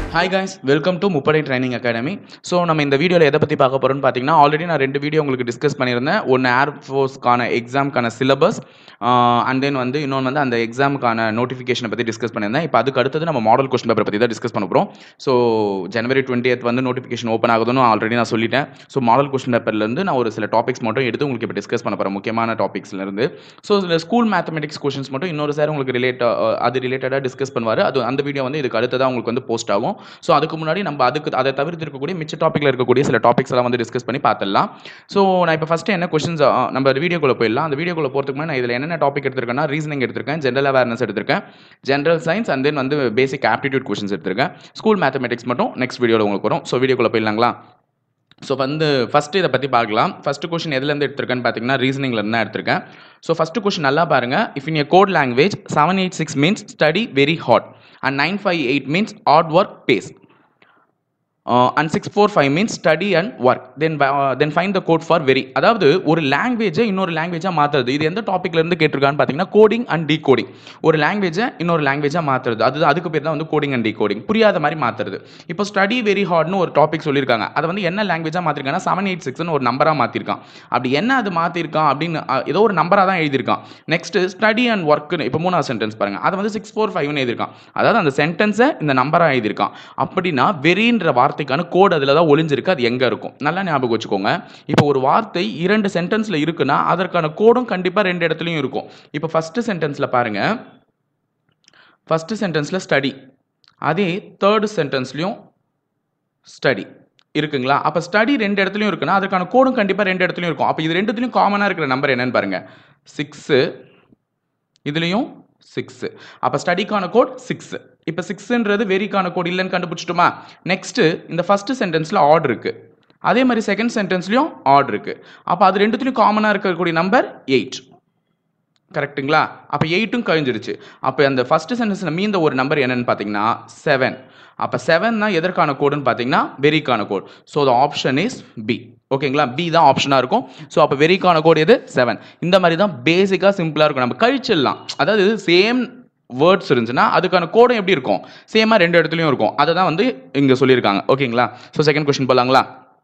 hi guys welcome to முப்படை training academy so நம்ம இந்த வீடியோவில் எதை பற்றி பார்க்க போகிறோம்னு பார்த்தீங்கன்னா ஆல்ரெடி நான் ரெண்டு வீடியோ உங்களுக்கு டிஸ்கஸ் பண்ணியிருந்தேன் ஒன்று ஏர் ஃபோர்ஸ்க்கான எக்ஸாம்க்கான சிலபஸ் அண்ட் தென் வந்து இன்னொன்று வந்து அந்த எக்ஸாமுக்கான நோட்டிஃபிகேஷனை பற்றி டிஸ்கஸ் பண்ணியிருந்தேன் இப்போ அதுக்கு அடுத்தது நம்ம மாடல் கொஸ்டின் பேப்பர் பற்றி தான் டிஸ்கஸ் பண்ண போகிறோம் ஸோ ஜனவரி டுவெண்ட்டி வந்து நோட்டிஃபிகேஷன் ஓப்பன் ஆகுதுன்னு ஆல்ரெடி நான் சொல்லிட்டேன் ஸோ மாடல் கொஸ்டின் பேப்பர்லேருந்து நான் ஒரு சில டாபிக்ஸ் மட்டும் எடுத்து உங்களுக்கு இப்போ டிஸ்கஸ் பண்ண போகிறேன் முக்கியமான டாபிக்ஸ்லேருந்து ஸோ இதில் ஸ்கூல் மேத்தமெட்டிக்ஸ் கொஷின்ஸ் மட்டும் இன்னொரு சார் உங்களுக்கு ரிலேட் அது ரிலேட்டடாக டிஸ்கஸ் பண்ணுவார் அது அந்த வீடியோ வந்து இதுக்கு அடுத்ததாக உங்களுக்கு வந்து போஸ்ட் ஆகும் ஸோ அதுக்கு முன்னாடி நம்ம அதுக்கு அதை தவிர்த்து இருக்கக்கூடிய மிச்ச டாப்பிக்கில் இருக்கக்கூடிய சில டாபிக்ஸ் எல்லாம் வந்து டிஸ்கஸ் பண்ணி பார்த்துடலாம் ஸோ நான் இப்போ ஃபஸ்ட்டு என்ன கொஷின்ஸ் நம்ம வீடியோக்குள்ளே போயிடலாம் அந்த வீடியோக்குள்ளே போகிறதுக்கு முன்னாடி நான் இதில் என்னென்ன டாபிக் எடுத்திருக்கேன்னா ரீசனிங் எடுத்திருக்கேன் ஜென்ரல் அவேர்னஸ் எடுத்திருக்கேன் ஜென்ரல் சயின்ஸ் அண்ட் தென் வந்து பேசிக் ஆப்டிடியூட் கொஷின்ஸ் எடுத்திருக்கேன் ஸ்கூல் மேத்தமெட்டிக்ஸ் மட்டும் நெக்ஸ்ட் வீடியோவில் உங்களுக்கு வரும் ஸோ வீடியோக்குள்ளே போயிடலாங்களா ஸோ வந்து ஃபஸ்ட்டு இதை பற்றி பார்க்கலாம் ஃபஸ்ட்டு கொஷின் எதுலேருந்து எடுத்திருக்கேன்னு பார்த்தீங்கன்னா ரீசனிங்லேருந்து தான் எடுத்திருக்கேன் ஸோ ஃபஸ்ட்டு கொஷின் நல்லா பாருங்கள் if in a code language seven eight six means study very hot and nine five eight means hard work pays and six four five means study and work then then find the code for very அதாவது ஒரு லாங்குவேஜை இன்னொரு லாங்குவேஜாக மாற்றுறது இது எந்த டாப்பிக்ல இருந்து கேட்டிருக்கான்னு பார்த்தீங்கன்னா coding and tea coding ஒரு லாங்குவேஜை இன்னொரு லாங்குவேஜாக மாற்றுறது அது அதுக்கு பேர் தான் வந்து கோடிங் அண்ட் டீ கோடிங் புரியாத மாதிரி மாற்றுறது இப்போ ஸ்டடி வெரி ஹார்ட்னு ஒரு டாபிக் சொல்லியிருக்காங்க அதை வந்து என்ன லாங்குவேஜாக மாற்றிருக்காங்கன்னா செவன் எயிட் சிக்ஸ்னு ஒரு நம்பராக மாற்றிருக்கான் அப்படி என்ன அது மாற்றிருக்கான் அப்படின்னு அஹ், ஏதோ ஒரு நம்பராக தான் எழுதியிருக்கான் நெக்ஸ்ட் ஸ்டடி அண்ட் ஒர்க்குன்னு இப்போ மூணாவது சென்டென்ஸ் பாருங்க அதை வந்து சிக்ஸ் ஃபோர் ஃபைவ்னு எழுதியிருக்கான் அதாவது அந்த சென்டென்ஸை இந்த நம்பராக எழுதியிருக்கான் அப்படின்னா வெறின்ற வார்த்தைக்கான கோட் அதில் தான் ஒளிஞ்சிருக்கு அது எங்கே இருக்கும் நல்லா ஞாபகம் வச்சுக்கோங்க இப்போ ஒரு வார்த்தை இரண்டு சென்டென்ஸில் இருக்குன்னா அதற்கான கோடும் கண்டிப்பாக ரெண்டு இடத்துலையும் இருக்கும் இப்போ ஃபஸ்ட்டு சென்டென்ஸில் பாருங்க ஃபஸ்ட்டு சென்டென்ஸில் ஸ்டடி அதே தேர்டு சென்டென்ஸ்லையும் ஸ்டடி இருக்குங்களா அப்போ ஸ்டடி ரெண்டு இடத்துலையும் இருக்குன்னா அதுக்கான கோடும் கண்டிப்பாக ரெண்டு இடத்துலையும் இருக்கும் அப்போ இது ரெண்டுத்துலையும் காமனாக இருக்கிற நம்பர் என்னன்னு பாருங்க சிக்ஸு இதுலேயும் சிக்ஸு அப்போ ஸ்டடிக்கான கோட் சிக்ஸு இப்போ சிக்ஸுன்றது வெரிக்கான கோட் இல்லைன்னு கண்டுபிடிச்சிட்டோமா நெக்ஸ்ட்டு இந்த ஃபஸ்ட்டு சென்டென்ஸில் ஆட் இருக்குது அதே மாதிரி செகண்ட் சென்டென்ஸ்லையும் ஆட் இருக்குது அப்போ அது ரெண்டுத்துலையும் காமனாக இருக்கக்கூடிய நம்பர் எயிட் கரெக்ட்டுங்களா அப்போ எயிட்டும் கழிஞ்சிருச்சு அப்போ அந்த ஃபஸ்ட்டு சென்டென்ஸில் மீந்த ஒரு நம்பர் என்னன்னு பார்த்தீங்கன்னா செவன் அப்போ செவன் தான் எதற்கான கோடுன்னு பார்த்தீங்கன்னா வெரிக்கான code so the option is B ஓகேங்களா பி தான் ஆப்ஷனாக இருக்கும் ஸோ அப்போ வெரிக்கான கோடு எது செவன் இந்த மாதிரி தான் பேசிக்காக சிம்பிளாக இருக்கும் நம்ம கழிச்சிடலாம் அதாவது சேம் வேர்ட்ஸ் இருந்துச்சுன்னா அதுக்கான கோடும் எப்படி இருக்கும் சேமாக ரெண்டு இடத்துலையும் இருக்கும் அதை தான் வந்து இங்கே சொல்லியிருக்காங்க ஓகேங்களா ஸோ செகண்ட் கொஸ்டின் போகலாங்களா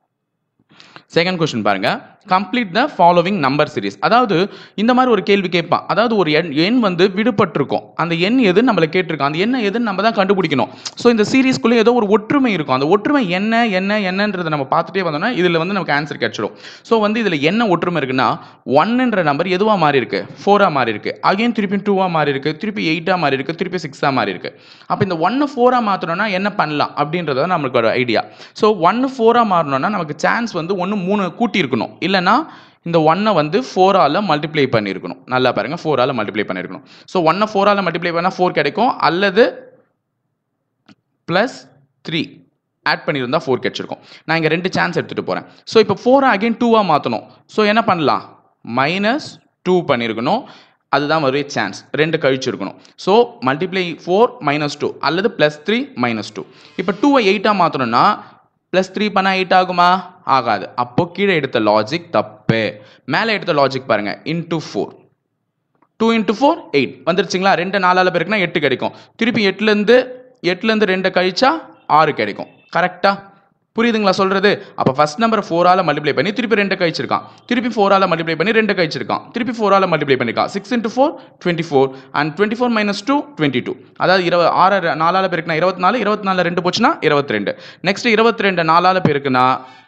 செகண்ட் கொஸ்டின் பாருங்க complete the following number series அதாவது இந்த மாதிரி ஒரு கேள்வி கேட்பான் அதாவது ஒரு எண் எண் வந்து விடுபட்டிருக்கும் அந்த எண் எதுன்னு நம்மளை கேட்டிருக்கோம் அந்த எண்ணை எதுன்னு நம்ம தான் கண்டுபிடிக்கணும் ஸோ இந்த சீரீஸ்க்குள்ளே ஏதோ ஒரு ஒற்றுமை இருக்கும் அந்த ஒற்றுமை என்ன என்ன என்னன்றதை நம்ம பார்த்துட்டே வந்தோம்னா இதில் வந்து நமக்கு ஆன்சர் கிடைச்சிடும் ஸோ வந்து இதில் என்ன ஒற்றுமை இருக்குன்னா ஒன்னுன்ற நம்பர் எதுவாக மாறி இருக்கு ஃபோராக மாறி இருக்கு அகைன் திருப்பி டூவாக மாறி இருக்கு திருப்பி எயிட்டாக மாறி இருக்கு திருப்பி சிக்ஸாக மாறி இருக்கு அப்போ இந்த ஒன்று ஃபோராக மாற்றணும்னா என்ன பண்ணலாம் அப்படின்றது தான் நம்மளுக்கு ஒரு ஐடியா ஸோ ஒன்று ஃபோராக மாறணும்னா நமக்கு சான்ஸ் வந்து ஒன்று மூணு கூட்டி இருக்கணும் இல்லைன்னா இந்த ஒன்னை வந்து ஃபோரால் மல்டிப்ளை பண்ணியிருக்கணும் நல்லா பாருங்கள் ஃபோரால் மல்டிப்ளை பண்ணியிருக்கணும் ஸோ ஒன்னை ஃபோரால் மல்டிப்ளை பண்ணால் ஃபோர் கிடைக்கும் அல்லது ப்ளஸ் த்ரீ ஆட் பண்ணியிருந்தா ஃபோர் கிடைச்சிருக்கும் நான் இங்கே ரெண்டு சான்ஸ் எடுத்துகிட்டு போகிறேன் ஸோ இப்போ ஃபோரை அகைன் டூவாக மாற்றணும் ஸோ என்ன பண்ணலாம் மைனஸ் டூ பண்ணியிருக்கணும் அதுதான் ஒரே சான்ஸ் ரெண்டு கழிச்சிருக்கணும் so multiply four minus two அல்லது ப்ளஸ் த்ரீ மைனஸ் டூ இப்போ டூவை எயிட்டாக மாற்றணும்னா ப்ளஸ் த்ரீ பண்ணால் எயிட் ஆகுமா ஆகாது அப்போ கீழே எடுத்த லாஜிக் தப்பு மேலே எடுத்த லாஜிக் பாருங்க into four two into four eight வந்துருச்சுங்களா ரெண்டு நாலால் பேருக்குனா எட்டு கிடைக்கும் திருப்பி எட்டுலேருந்து எட்டுலேருந்து ரெண்டு கழிச்சா ஆறு கிடைக்கும் கரெக்டா புரியுதுங்களா சொல்றது அப்போ ஃபர்ஸ்ட் நம்பர் ஃபோரால் மல்டிப்ளை பண்ணி திருப்பி ரெண்டு கழிச்சிருக்கான் திருப்பி ஃபோரால் மல்டிப்ளை பண்ணி ரெண்டு கழிச்சிருக்கான் திருப்பி ஃபோரால் மல்டிப்ளை பண்ணிருக்கான் six into four twenty four and twenty four minus two twenty two அதாவது இருபது ஆறு நாலால் பேருக்குனா இருபத்தி நாலு இருபத்தி நாலு ரெண்டு போச்சுன்னா இருபத்தி ரெண்டு நெக்ஸ்ட் இருபத்தி ரெண்டு நாலால் பேருக்குனா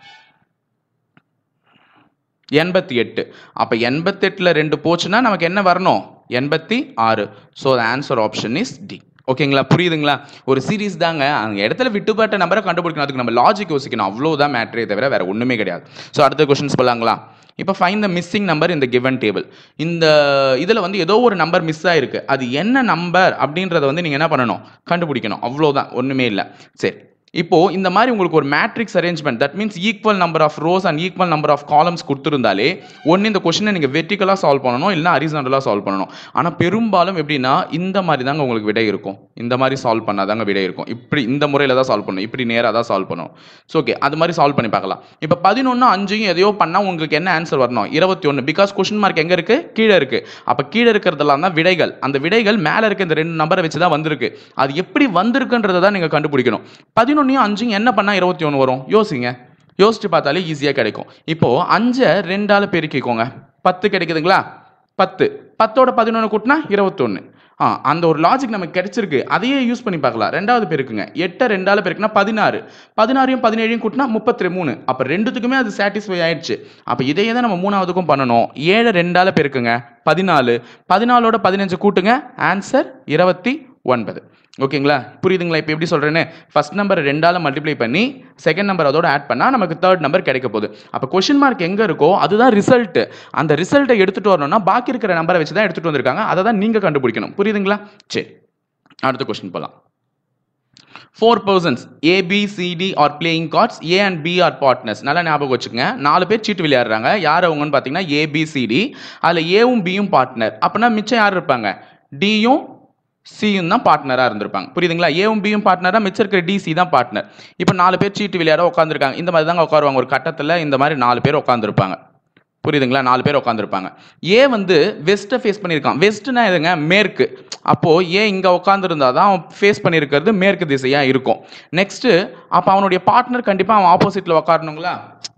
எண்பத்தி எட்டு அப்போ எண்பத்தெட்டில் ரெண்டு போச்சுன்னா நமக்கு என்ன வரணும் எண்பத்தி ஆறு so answer option is D ஓகேங்களா புரியுதுங்களா ஒரு சீரிஸ் தாங்க அந்த இடத்துல விட்டுப்பட்ட நம்பரை கண்டுபிடிக்கணும் அதுக்கு நம்ம லாஜிக் யோசிக்கணும் அவ்வளோதான் மேட்ரே தவிர வேற ஒன்றுமே கிடையாது ஸோ அடுத்த கொஸ்டின்ஸ் போலாங்களா இப்போ ஃபைன் த மிஸ்ஸிங் நம்பர் இந்த கிவன் டேபிள் இந்த இதில் வந்து ஏதோ ஒரு நம்பர் மிஸ் ஆயிருக்கு அது என்ன நம்பர் அப்படின்றத வந்து நீங்கள் என்ன பண்ணணும் கண்டுபிடிக்கணும் அவ்வளோதான் ஒன்றுமே இல்லை சரி இப்போ இந்த மாதிரி உங்களுக்கு ஒரு matrix arrangement that means equal number of rows and equal number of columns கொடுத்துருந்தாலே ஒன்று இந்த கொஸ்டினை நீங்கள் வெர்டிக்கலாக சால்வ் பண்ணணும் இல்லைனா ஹரிசாண்டலாக சால்வ் பண்ணணும் ஆனால் பெரும்பாலும் எப்படின்னா இந்த மாதிரி தாங்க உங்களுக்கு விடை இருக்கும் இந்த மாதிரி சால்வ் பண்ணாதாங்க விடை இருக்கும் இப்படி இந்த முறையில் தான் சால்வ் பண்ணணும் இப்படி நேராக தான் சால்வ் பண்ணணும் ஸோ ஓகே அது மாதிரி சால்வ் பண்ணி பார்க்கலாம் இப்போ பதினொன்று அஞ்சையும் எதையோ பண்ணால் உங்களுக்கு என்ன ஆன்சர் வரணும் இருபத்தி ஒன்று பிகாஸ் கொஷின் மார்க் எங்கே இருக்குது கீழே இருக்குது அப்போ கீழே இருக்கிறதெல்லாம் தான் விடைகள் அந்த விடைகள் மேலே இருக்க இந்த ரெண்டு நம்பரை வச்சு தான் வந்திருக்கு அது எப்படி வந்திருக்குன்றதை தான் நீங்கள் கண்டுபிடிக்கணும் பதினொன்றையும் அஞ்சையும் என்ன பண்ணால் இருபத்தி ஒன்று வரும் யோசிங்க யோசிச்சு பார்த்தாலே ஈஸியாக கிடைக்கும் இப்போது அஞ்சை ரெண்டால் பெருக்கிக்கோங்க பத்து கிடைக்குதுங்களா பத்து பத்தோட பதினொன்று கூட்டினா இருபத்தொன்று ஆ அந்த ஒரு லாஜிக் நமக்கு கிடைச்சிருக்கு அதையே யூஸ் பண்ணி பார்க்கலாம் ரெண்டாவது பெருக்குங்க எட்டை ரெண்டால பெருக்குனா பதினாறு பதினாறையும் பதினேழையும் கூட்டினா முப்பத்தி மூணு அப்போ ரெண்டுத்துக்குமே அது சாட்டிஸ்ஃபை ஆயிடுச்சு அப்போ இதையே தான் நம்ம மூணாவதுக்கும் பண்ணணும் ஏழு ரெண்டால பெருக்குங்க பதினாலு பதினாலோட பதினஞ்சு கூட்டுங்க ஆன்சர் இருபத்தி ஒன்பது ஓகேங்களா புரியுதுங்களா இப்போ எப்படி சொல்கிறேன்னு ஃபர்ஸ்ட் நம்பர் ரெண்டால் மல்டிப்ளை பண்ணி செகண்ட் நம்பர் அதோட ஆட் பண்ணால் நமக்கு தேர்ட் நம்பர் கிடைக்க போகுது அப்போ கொஷின் மார்க் எங்கே இருக்கோ அதுதான் ரிசல்ட் அந்த ரிசல்ட்டை எடுத்துகிட்டு வரணும்னா பாக்கி இருக்கிற நம்பரை வச்சு தான் எடுத்துகிட்டு வந்திருக்காங்க அதை தான் நீங்கள் கண்டுபிடிக்கணும் புரியுதுங்களா சரி அடுத்த கொஸ்டின் போகலாம் four persons A B C D are playing cards A and B are partners நல்லா ஞாபகம் வச்சுக்கோங்க நாலு பேர் சீட்டு விளையாடுறாங்க யார் அவங்கன்னு பார்த்தீங்கன்னா ஏபிசிடி அதில் ஏவும் பியும் பார்ட்னர் அப்படின்னா மிச்சம் யார் இருப்பாங்க டியும் சியும் தான் பார்ட்னராக இருந்திருப்பாங்க புரியுதுங்களா ஏவும் பியும் பார்ட்னராக மிச்சம் இருக்கிற டிசி தான் பார்ட்னர் இப்போ நாலு பேர் சீட்டு விளையாட உட்காந்துருக்காங்க இந்த மாதிரி தாங்க உட்காருவாங்க ஒரு கட்டத்தில் இந்த மாதிரி நாலு பேர் உட்காந்துருப்பாங்க புரியுதுங்களா நாலு பேர் உட்காந்துருப்பாங்க ஏ வந்து வெஸ்ட்டை ஃபேஸ் பண்ணியிருக்கான் வெஸ்ட்னா எதுங்க மேற்கு அப்போது ஏ இங்கே உட்காந்துருந்தா தான் அவன் ஃபேஸ் பண்ணியிருக்கிறது மேற்கு திசையாக இருக்கும் நெக்ஸ்ட்டு அப்போ அவனுடைய பார்ட்னர் கண்டிப்பாக அவன் ஆப்போசிட்டில் உட்காரணுங்களா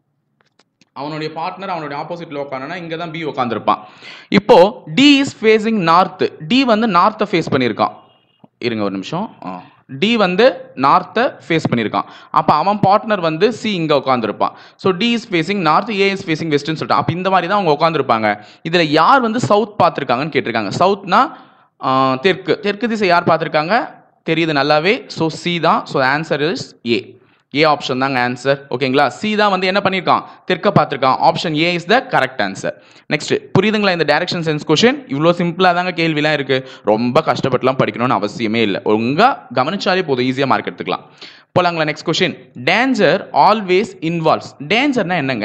அவனுடைய பார்ட்னர் அவனுடைய ஆப்போசிட்ல உட்காரனா இங்க தான் பி உட்காந்துருப்பான் இப்போ D is facing north D வந்து நார்த்தை ஃபேஸ் பண்ணியிருக்கான் இருங்க ஒரு நிமிஷம் டி வந்து நார்த்தை ஃபேஸ் பண்ணியிருக்கான் அப்போ அவன் பார்ட்னர் வந்து சி இங்கே உட்காந்துருப்பான் so D is facing north A is facing வெஸ்ட்னு சொல்லிட்டு அப்போ இந்த மாதிரி தான் அவங்க உட்காந்துருப்பாங்க இதில் யார் வந்து சவுத் பார்த்துருக்காங்கன்னு கேட்டிருக்காங்க சவுத்னா தெற்கு தெற்கு திசை யார் பார்த்துருக்காங்க தெரியுது நல்லாவே ஸோ சி தான் so answer is A A option தாங்க ஆன்சர் ஓகேங்களா சி தான் வந்து என்ன பண்ணியிருக்கான் தெற்க பார்த்துருக்கான் option A is the correct answer next புரியுதுங்களா இந்த டைரக்ஷன் சென்ஸ் கொஷின் இவ்வளோ சிம்பிளாக தாங்க கேள்விலாம் இருக்கு ரொம்ப கஷ்டப்பட்டுலாம் படிக்கணும்னு அவசியமே இல்லை ஒழுங்கா கவனிச்சாலே போதும் ஈஸியாக மார்க் எடுத்துக்கலாம் போலாங்களா next question danger always involves டேஞ்சர்னா என்னங்க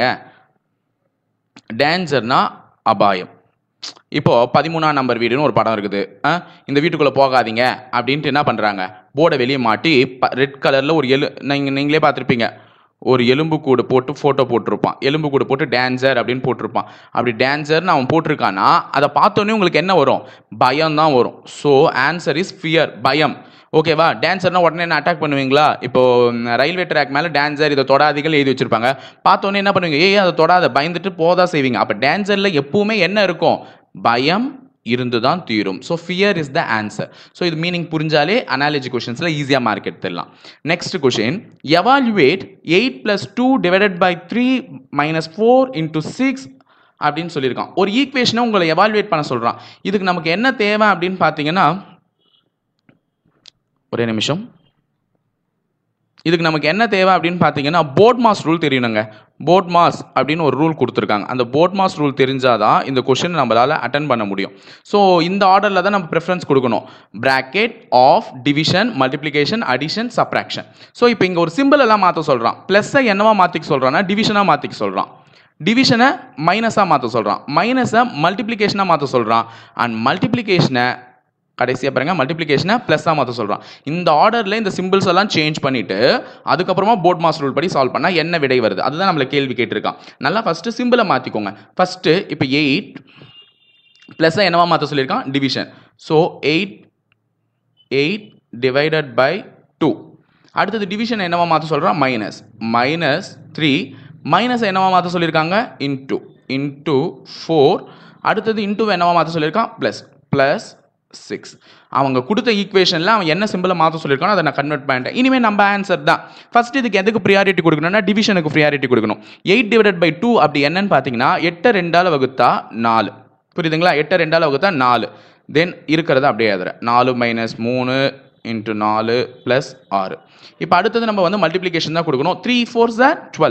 டேஞ்சர்னா அபாயம் இப்போ பதிமூணாம் நம்பர் வீடுன்னு ஒரு படம் இருக்குது ஆ, இந்த வீட்டுக்குள்ளே போகாதீங்க அப்படின்ட்டு என்ன பண்ணுறாங்க போர்டை வெளியே மாட்டி ரெட் கலரில் ஒரு எலு நீங்கள் நீங்களே பார்த்துருப்பீங்க ஒரு எலும்பு கூடு போட்டு ஃபோட்டோ போட்டிருப்பான் எலும்பு கூடு போட்டு டான்சர் அப்படின்னு போட்டிருப்பான் அப்படி டான்சர்னு அவன் போட்டிருக்கானா அதை பார்த்தோன்னே உங்களுக்கு என்ன வரும் பயம் தான் வரும் ஸோ ஆன்சர் இஸ் ஃபியர் பயம் ஓகேவா டான்சர்னா உடனே என்ன அட்டாக் பண்ணுவீங்களா இப்போ ம், ரயில்வே ட்ராக் மேலே டான்சர் இதை தொடாதீர்கள் எழுதி வச்சிருப்பாங்க பார்த்தோன்னே என்ன பண்ணுவீங்க ஏய் அதை தொடாத பயந்துட்டு போதா செய்வீங்க அப்போ டான்சரில் எப்பவுமே என்ன இருக்கும் பயம் இருந்து தான் தீரும் so fear is the answer so இது மீனிங் புரிஞ்சாலே அனாலஜி கொஷின்ஸில் ஈஸியாக மார்க் எடுத்துடலாம் next question evaluate eight plus two divided by three minus four into six அப்படின்னு சொல்லியிருக்கான் ஒரு ஈக்குவேஷனை உங்களை எவால்வேட் பண்ண சொல்கிறான் இதுக்கு நமக்கு என்ன தேவை அப்படின்னு பார்த்தீங்கன்னா ஒரே நிமிஷம் இதுக்கு நமக்கு என்ன தேவை அப்படின்னு பார்த்தீங்கன்னா போர்ட் மாஸ் ரூல் தெரியணுங்க போர்ட் மாஸ் அப்படின்னு ஒரு ரூல் கொடுத்துருக்காங்க அந்த போர்ட் மாஸ் ரூல் தெரிஞ்சாதான் இந்த கொஷின் நம்மளால் அட்டன் பண்ண முடியும் ஸோ இந்த ஆர்டரில் தான் நம்ம ப்ரிஃபரன்ஸ் கொடுக்கணும் bracket of division multiplication addition subtraction so இப்போ இங்கே ஒரு சிம்பிள் எல்லாம் மாற்ற சொல்கிறான் ப்ளஸ்ஸை என்னவா மாற்றிக்க சொல்கிறான்னா டிவிஷனாக மாற்றிக்க சொல்கிறான் டிவிஷனை மைனஸாக மாற்ற சொல்கிறான் மைனஸை மல்டிப்ளிகேஷனாக மாற்ற சொல்கிறான் அண்ட் மல்டிப்ளிகேஷனை கடைசியாக பாருங்க மல்டிப்ளிகேஷனை ப்ளஸ்ஸாக மாற்ற சொல்கிறான் இந்த ஆர்டரில் இந்த சிம்பிள்ஸ் எல்லாம் சேஞ்ச் பண்ணிட்டு அதுக்கப்புறமா போர்ட் மாஸ் ரூல் படி சால்வ் பண்ணால் என்ன விடை வருது அதுதான் நம்மளை கேள்வி கேட்டிருக்கான் நல்லா ஃபஸ்ட்டு சிம்பிளை மாற்றிக்கோங்க ஃபஸ்ட்டு இப்போ எயிட் ப்ளஸ்ஸை என்னவா மாற்ற சொல்லியிருக்கான் division so eight eight divided by two அடுத்தது டிவிஷன் என்னவா மாற்ற சொல்கிறான் மைனஸ் மைனஸ் த்ரீ மைனஸ் என்னவா மாற்ற சொல்லியிருக்காங்க இன்டூ இன்டூ ஃபோர் அடுத்தது இன்டூ என்னவா மாற்ற சொல்லியிருக்கான் ப்ளஸ் ப்ளஸ் சிக்ஸ் அவங்க கொடுத்த ஈக்குவேஷனில் அவன் என்ன சிம்பிளை மாற்ற சொல்லியிருக்கானோ அதை நான் கன்வெர்ட் பண்ணிட்டேன் இனிமேல் நம்ம ஆன்சர் தான் ஃபர்ஸ்ட் இதுக்கு எதுக்கு ப்ரியாரிட்டி கொடுக்கணும்னா டிவிஷனுக்கு ப்ரியாரிட்டி கொடுக்கணும் எயிட் டிவைடட் பை டூ அப்படி என்னன்னு பார்த்தீங்கன்னா எட்டை ரெண்டால் வகுத்தா நாலு புரியுதுங்களா எட்டை ரெண்டால் வகுத்தா நாலு தென் இருக்கிறத அப்படியே எழுதுறேன் நாலு மைனஸ் மூணு இன்ட்டு நாலு ப்ளஸ் ஆறு இப்போ அடுத்தது நம்ம வந்து மல்டிப்ளிகேஷன் தான் கொடுக்கணும் three four are twelve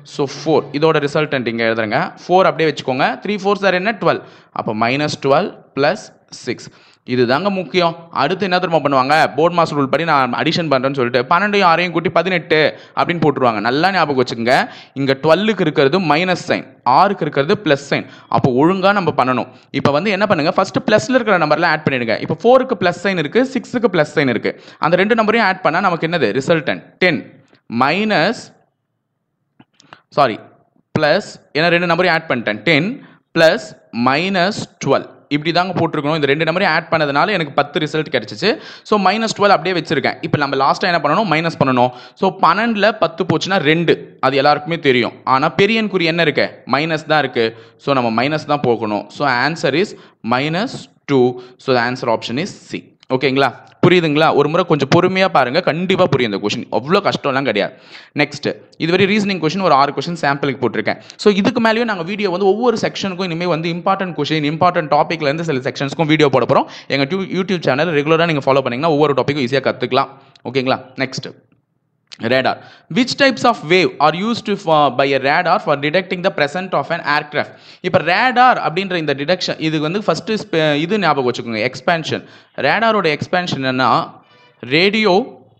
so four இதோட ரிசல்டன்ட் இங்கே எழுதுறங்க ஃபோர் அப்படியே வச்சுக்கோங்க த்ரீ ஃபோர் சார் என்ன டுவெல் அப்போ மைனஸ் டுவெல் ப்ளஸ் சிக்ஸ் இதுதாங்க முக்கியம் அடுத்து என்ன தெரியுமா பண்ணுவாங்க போர்ட் மாஸ்டர் ரூல் படி நான் அடிஷன் பண்ணுறேன்னு சொல்லிட்டு பன்னெண்டையும் ஆறையும் கூட்டி பதினெட்டு அப்படின்னு போட்டுருவாங்க நல்லா ஞாபகம் வச்சுக்கோங்க இங்கே டுவெல்லுக்கு இருக்கிறது மைனஸ் சைன் ஆறுக்கு இருக்கிறது ப்ளஸ் சைன் அப்போ ஒழுங்காக நம்ம பண்ணணும் இப்போ வந்து என்ன பண்ணுங்க ஃபர்ஸ்ட் ப்ளஸில் இருக்கிற நம்பர்லாம் ஆட் பண்ணிடுங்க இப்போ ஃபோருக்கு ப்ளஸ் சைன் இருக்குது சிக்ஸுக்கு ப்ளஸ் சைன் இருக்குது அந்த ரெண்டு நம்பரையும் ஆட் பண்ணால் நமக்கு என்னது resultant ten minus sorry plus ஏன்னா ரெண்டு நம்பரையும் ஆட் பண்ணிட்டேன் டென் ப்ளஸ் மைனஸ் டுவெல் இப்படி தாங்க போட்டிருக்கணும் இந்த ரெண்டு நம்பரையும் ஆட் பண்ணதுனால எனக்கு பத்து ரிசல்ட் கிடச்சிச்சு ஸோ மைனஸ் டுவெல் அப்படியே வச்சிருக்கேன் இப்போ நம்ம லாஸ்ட்டாக என்ன பண்ணணும் மைனஸ் பண்ணணும் ஸோ பன்னெண்டில் பத்து போச்சுன்னா ரெண்டு அது எல்லாருக்குமே தெரியும் ஆனால் பெரியன் குறி என்ன இருக்கு மைனஸ் தான் இருக்கு ஸோ நம்ம மைனஸ் தான் போகணும் so answer is minus two so answer option is C ஓகேங்களா புரியுதுங்களா ஒரு முறை கொஞ்சம் பொறுமையாக பாருங்க கண்டிப்பாக புரியும் இந்த கொஷின் அவ்வளோ கஷ்டம்லாம் கிடையாது நெக்ஸ்ட் இதுவரை ரீசனிங் கொஷின் ஒரு ஆறு கொஷின் சாம்பிளுக்கு போட்டிருக்கேன் ஸோ இதுக்கு மேலேயும் நாங்கள் வீடியோ வந்து ஒவ்வொரு செக்ஷனுக்கும் இனிமேல் வந்து இம்பார்ட்டன்ட் கொஷின் இம்பார்ட்டன்ட் டாப்பிக்லேருந்து சில செக்ஷன்ஸ்க்கும் வீடியோ போட போகிறோம் எங்கள் டியூ யூடியூப் சேனல் ரெகுலராக நீங்கள் ஃபாலோ பண்ணீங்கன்னா ஒவ்வொரு டாப்பிக்கும் ஈஸியாக கற்றுக்கலாம் ஓகேங்களா next radar which types of wave are used to for, by a radar for detecting the presence of an aircraft இப்போ radar அப்படின்ற இந்த டிடெக்ஷன் இது வந்து ஃபர்ஸ்ட் இது ஞாபகம் வச்சுக்கோங்க எக்ஸ்பேன்ஷன் ரேடாரோட எக்ஸ்பேன்ஷன் என்னன்னா radio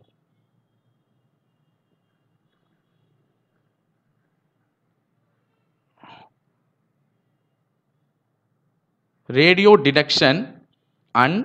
radio detection and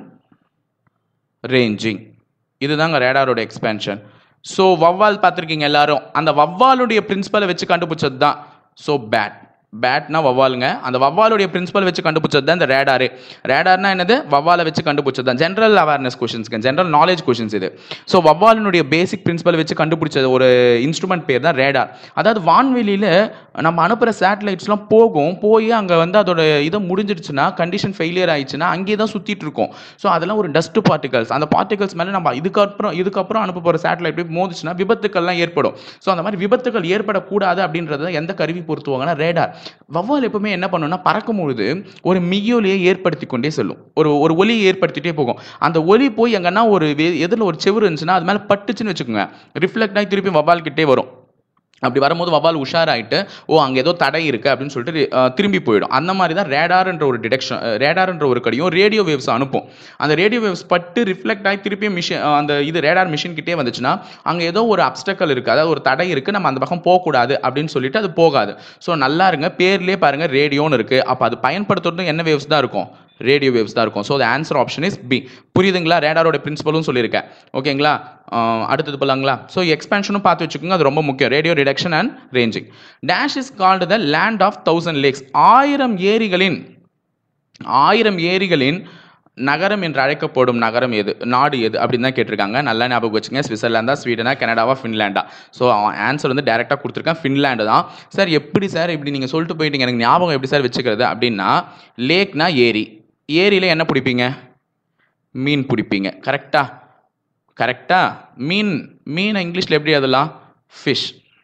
ranging இதுதாங்க ரேடாரோட எக்ஸ்பேன்ஷன் ஸோ வவ்வால் பார்த்துருக்கீங்க எல்லாரும் அந்த வவ்வாலுடைய பிரின்சிபலை வச்சு கண்டுபிடிச்சது தான் ஸோ பேட் பேட்னா வவ்வாலுங்க அந்த வவ்வாலுடைய பிரின்சிபல் வச்சு கண்டுபிடிச்சது தான் இந்த ரேடாரு ரேடார்னா என்னது வவ்வாலை வச்சு கண்டுபிடிச்சது தான் ஜென்ரல் அவேர்னஸ் கொஷின்ஸ்க்கு ஜென்ரல் நாலேஜ் கொஷின்ஸ் இது ஸோ வவ்வாலினுடைய பேசிக் பிரின்சிபல் வச்சு கண்டுபிடிச்சது ஒரு இன்ஸ்ட்ருமெண்ட் பேர் தான் ரேடார் அதாவது வான்வெளியில் நம்ம அனுப்புகிற சேட்டலைட்ஸ்லாம் போகும் போய் அங்கே வந்து அதோட இதை முடிஞ்சிடுச்சுன்னா கண்டிஷன் ஃபெயிலியர் ஆயிடுச்சுன்னா அங்கேயே தான் சுற்றிட்டு இருக்கும் ஸோ அதெல்லாம் ஒரு டஸ்ட் பார்ட்டிகல்ஸ் அந்த பார்ட்டிகல்ஸ் மேலே நம்ம இதுக்கப்புறம் இதுக்கப்புறம் அனுப்ப போகிற சேட்டலைட் போய் மோதிச்சுன்னா விபத்துக்கள்லாம் ஏற்படும் ஸோ அந்த மாதிரி விபத்துகள் ஏற்படக்கூடாது அப்படின்றத எந்த கருவி பொருத்துவாங்கன்னா ரேடார் வவ்வால் எப்பவுமே என்ன பண்ணும்னா பறக்கும் பொழுது ஒரு மிகியோலியை ஏற்படுத்தி கொண்டே செல்லும் ஒரு ஒரு ஒலியை ஏற்படுத்திட்டே போகும் அந்த ஒலி போய் எங்கன்னா ஒரு எதில் ஒரு செவுரு இருந்துச்சுன்னா அது மேலே பட்டுச்சுன்னு வச்சுக்கோங்க ரிஃப்ளெக்ட் ஆகி திருப்பி வவ்வால் கிட்டே வரும் அப்படி வரும்போது வவ்வால் உஷாராயிட்டு ஓ அங்கே ஏதோ தடை இருக்கு அப்படின்னு சொல்லிட்டு அஹ், திரும்பி போயிடும் அந்த மாதிரி தான் ரேடார்ன்ற ஒரு டிடெக்ஷன் ரேடார்ன்ற ஒரு கடியும் ரேடியோ வேவ்ஸ் அனுப்பும் அந்த ரேடியோ வேவ்ஸ் பட்டு ரிஃப்ளெக்ட் ஆகி திருப்பி மிஷின் அந்த இது ரேடார் மிஷின் கிட்டே வந்துச்சுன்னா அங்கே ஏதோ ஒரு அப்டக்கல் இருக்கு அதாவது ஒரு தடை இருக்கு நம்ம அந்த பக்கம் போகக்கூடாது அப்படின்னு சொல்லிட்டு அது போகாது ஸோ நல்லா இருங்க பேர்லேயே பாருங்க ரேடியோன்னு இருக்கு அப்போ அது பயன்படுத்துறது என்ன வேவ்ஸ் தான் இருக்கும் ரேடியோ வேவ்ஸ் தான் இருக்கும் so the answer option is B புரியுதுங்களா ரேடாரோட பிரின்சிபலும் சொல்லியிருக்கேன் ஓகேங்களா ஆஹ் அடுத்தது போலாங்களா ஸோ எக்ஸ்பேன்ஷனும் பார்த்து வச்சுக்கோங்க அது ரொம்ப முக்கியம் radio detection and ranging dash is called the land of thousand lakes ஆயிரம் ஏரிகளின் ஆயிரம் ஏரிகளின் நகரம் என்று அழைக்கப்படும் நகரம் எது நாடு எது அப்படின்னு தான் கேட்டிருக்காங்க நல்லா ஞாபகம் வச்சுங்க சுவிட்சர்லாந்தா ஸ்வீடனா கனடாவா ஃபின்லாண்டா ஸோ ஆன்சர் வந்து டேரெக்டாக கொடுத்துருக்கேன் ஃபின்லாண்டு தான் சார் எப்படி சார் இப்படி நீங்கள் சொல்லிட்டு போயிட்டீங்க எனக்கு ஞாபகம் எப்படி சார் வச்சுக்கிறது அப்படின்னா லேக்னா ஏரி ஏரியில் என்ன பிடிப்பீங்க மீன் பிடிப்பீங்க கரெக்டா கரெக்டா மீன் மீனை இங்கிலீஷில் எப்படி அதெல்லாம் ஃபிஷ்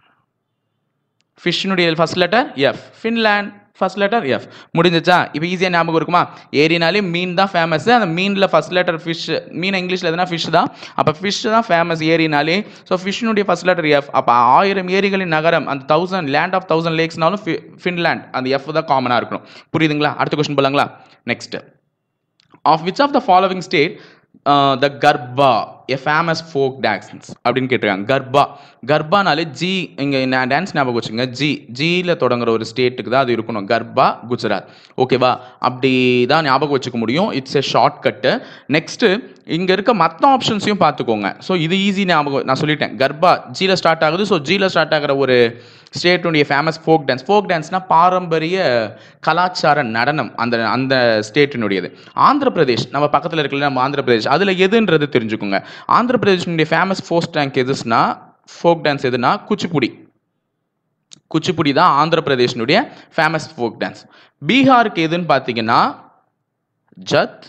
ஃபிஷ்னுடைய first letter F Finland first letter F முடிஞ்சிச்சா இப்போ ஈஸியாக ஞாபகம் இருக்குமா ஏரினாலே மீன் தான் ஃபேமஸ் அந்த மீனில் ஃபர்ஸ்ட் லெட்டர் ஃபிஷ் மீன் இங்கிலீஷில் எதுனா ஃபிஷ் தான் அப்போ ஃபிஷ் தான் ஃபேமஸ் ஏரினாலே ஸோ ஃபிஷ்னுடைய ஃபர்ஸ்ட் லெட்டர் எஃப் அப்போ ஆயிரம் ஏரிகளின் நகரம் அந்த தௌசண்ட் லேண்ட் ஆஃப் தௌசண்ட் லேக்ஸ்னாலும் ஃபின்லேண்ட் அந்த எஃப் தான் காமனாக இருக்கணும் புரியுதுங்களா அடுத்த கொஸ்டின் போலாங்களா next of which of the following state the garba a famous folk dance அப்படின்னு கேட்டிருக்காங்க கர்பா கர்பானாலே ஜி இங்கே டான்ஸ் ஞாபகம் வச்சுங்க ஜி ஜியில் தொடங்குற ஒரு ஸ்டேட்டுக்கு தான் அது இருக்கணும் கர்பா குஜராத் ஓகேவா அப்படி தான் ஞாபகம் வச்சுக்க முடியும் it's a shortcut next இங்கே இருக்க மற்ற ஆப்ஷன்ஸையும் பார்த்துக்கோங்க ஸோ இது ஈஸி ஞாபகம் நான் சொல்லிட்டேன் கர்பா ஜியில் ஸ்டார்ட் ஆகுது ஸோ ஜியில் ஸ்டார்ட் ஆகிற ஒரு ஸ்டேட்டுடைய ஃபேமஸ் ஃபோக் டான்ஸ் ஃபோக் டான்ஸ்னா பாரம்பரிய கலாச்சார நடனம் அந்த அந்த ஸ்டேட்டினுடையது ஆந்திர பிரதேஷ் நம்ம பக்கத்தில் இருக்கல நம்ம ஆந்திர பிரதேஷ் அதில் எதுன்றது தெரிஞ்சுக்கோங்க ஆந்திர பிரதேஷனுடைய ஃபேமஸ் ஃபோக் டான்ஸ் எதுனா ஃபோக் டான்ஸ் எதுனா குச்சிப்புடி குச்சிப்புடி தான் ஆந்திர பிரதேஷனுடைய ஃபேமஸ் ஃபோக் டான்ஸ் பீகாருக்கு எதுன்னு பார்த்தீங்கன்னா ஜத்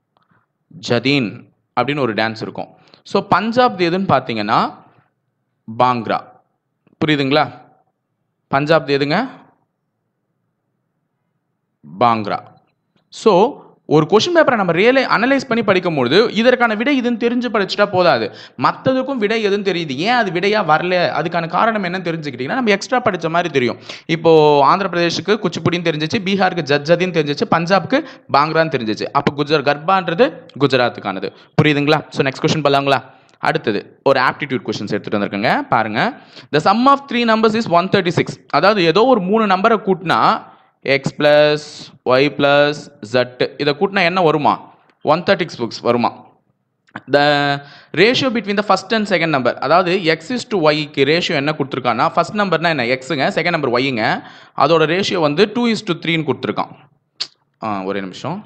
ஜதீன் அப்படின்னு ஒரு டான்ஸ் இருக்கும் ஸோ பஞ்சாப் எதுன்னு பார்த்தீங்கன்னா பாங்க்ரா புரியுதுங்களா பஞ்சாப் எதுங்க பாங்க்ரா ஸோ ஒரு கொஷின் பேப்பரை நம்ம ரியலை அனலைஸ் பண்ணி படிக்கும்பொழுது இதற்கான விடை இதுன்னு தெரிஞ்சு படிச்சுட்டா போதாது மற்றதுக்கும் விடை எதுன்னு தெரியுது ஏன் அது விடையா வரல அதுக்கான காரணம் என்னன்னு தெரிஞ்சுக்கிட்டீங்கன்னா நம்ம எக்ஸ்ட்ரா படிச்ச மாதிரி தெரியும் இப்போ ஆந்திர பிரதேஷுக்கு குச்சிப்புடின்னு தெரிஞ்சிச்சு பீகாருக்கு ஜட்ஜதின்னு தெரிஞ்சிச்சு பஞ்சாப்க்கு பாங்க்ரான்னு தெரிஞ்சிச்சு அப்போ குஜர் கர்ப்பான்றது குஜராத்துக்கானது புரியுதுங்களா ஸோ நெக்ஸ்ட் கொஸ்டின் பண்ணலாங்களா அடுத்தது ஒரு ஆப்டிடியூட் கொஸ்டின்ஸ் எடுத்துட்டு வந்திருக்கேங்க பாருங்க the sum of three numbers is one thirty six அதாவது ஏதோ ஒரு மூணு நம்பரை கூட்டினா X plus Y plus Z இதை கூட்டினா என்ன வருமா ஒன் தேர்ட்டி சிக்ஸ் வருமா the ratio between the first and second number அதாவது எக்ஸ் இஸ் டு ஒய்க்கு ரேஷியோ என்ன கொடுத்துருக்கான்னா ஃபர்ஸ்ட் நம்பர்னா என்ன எக்ஸுங்க செகண்ட் நம்பர் ஒய்ங்க அதோட ரேஷியோ வந்து டூ இஸ் டு த்ரீன்னு கொடுத்துருக்கான் ஆ ஒரே நிமிஷம்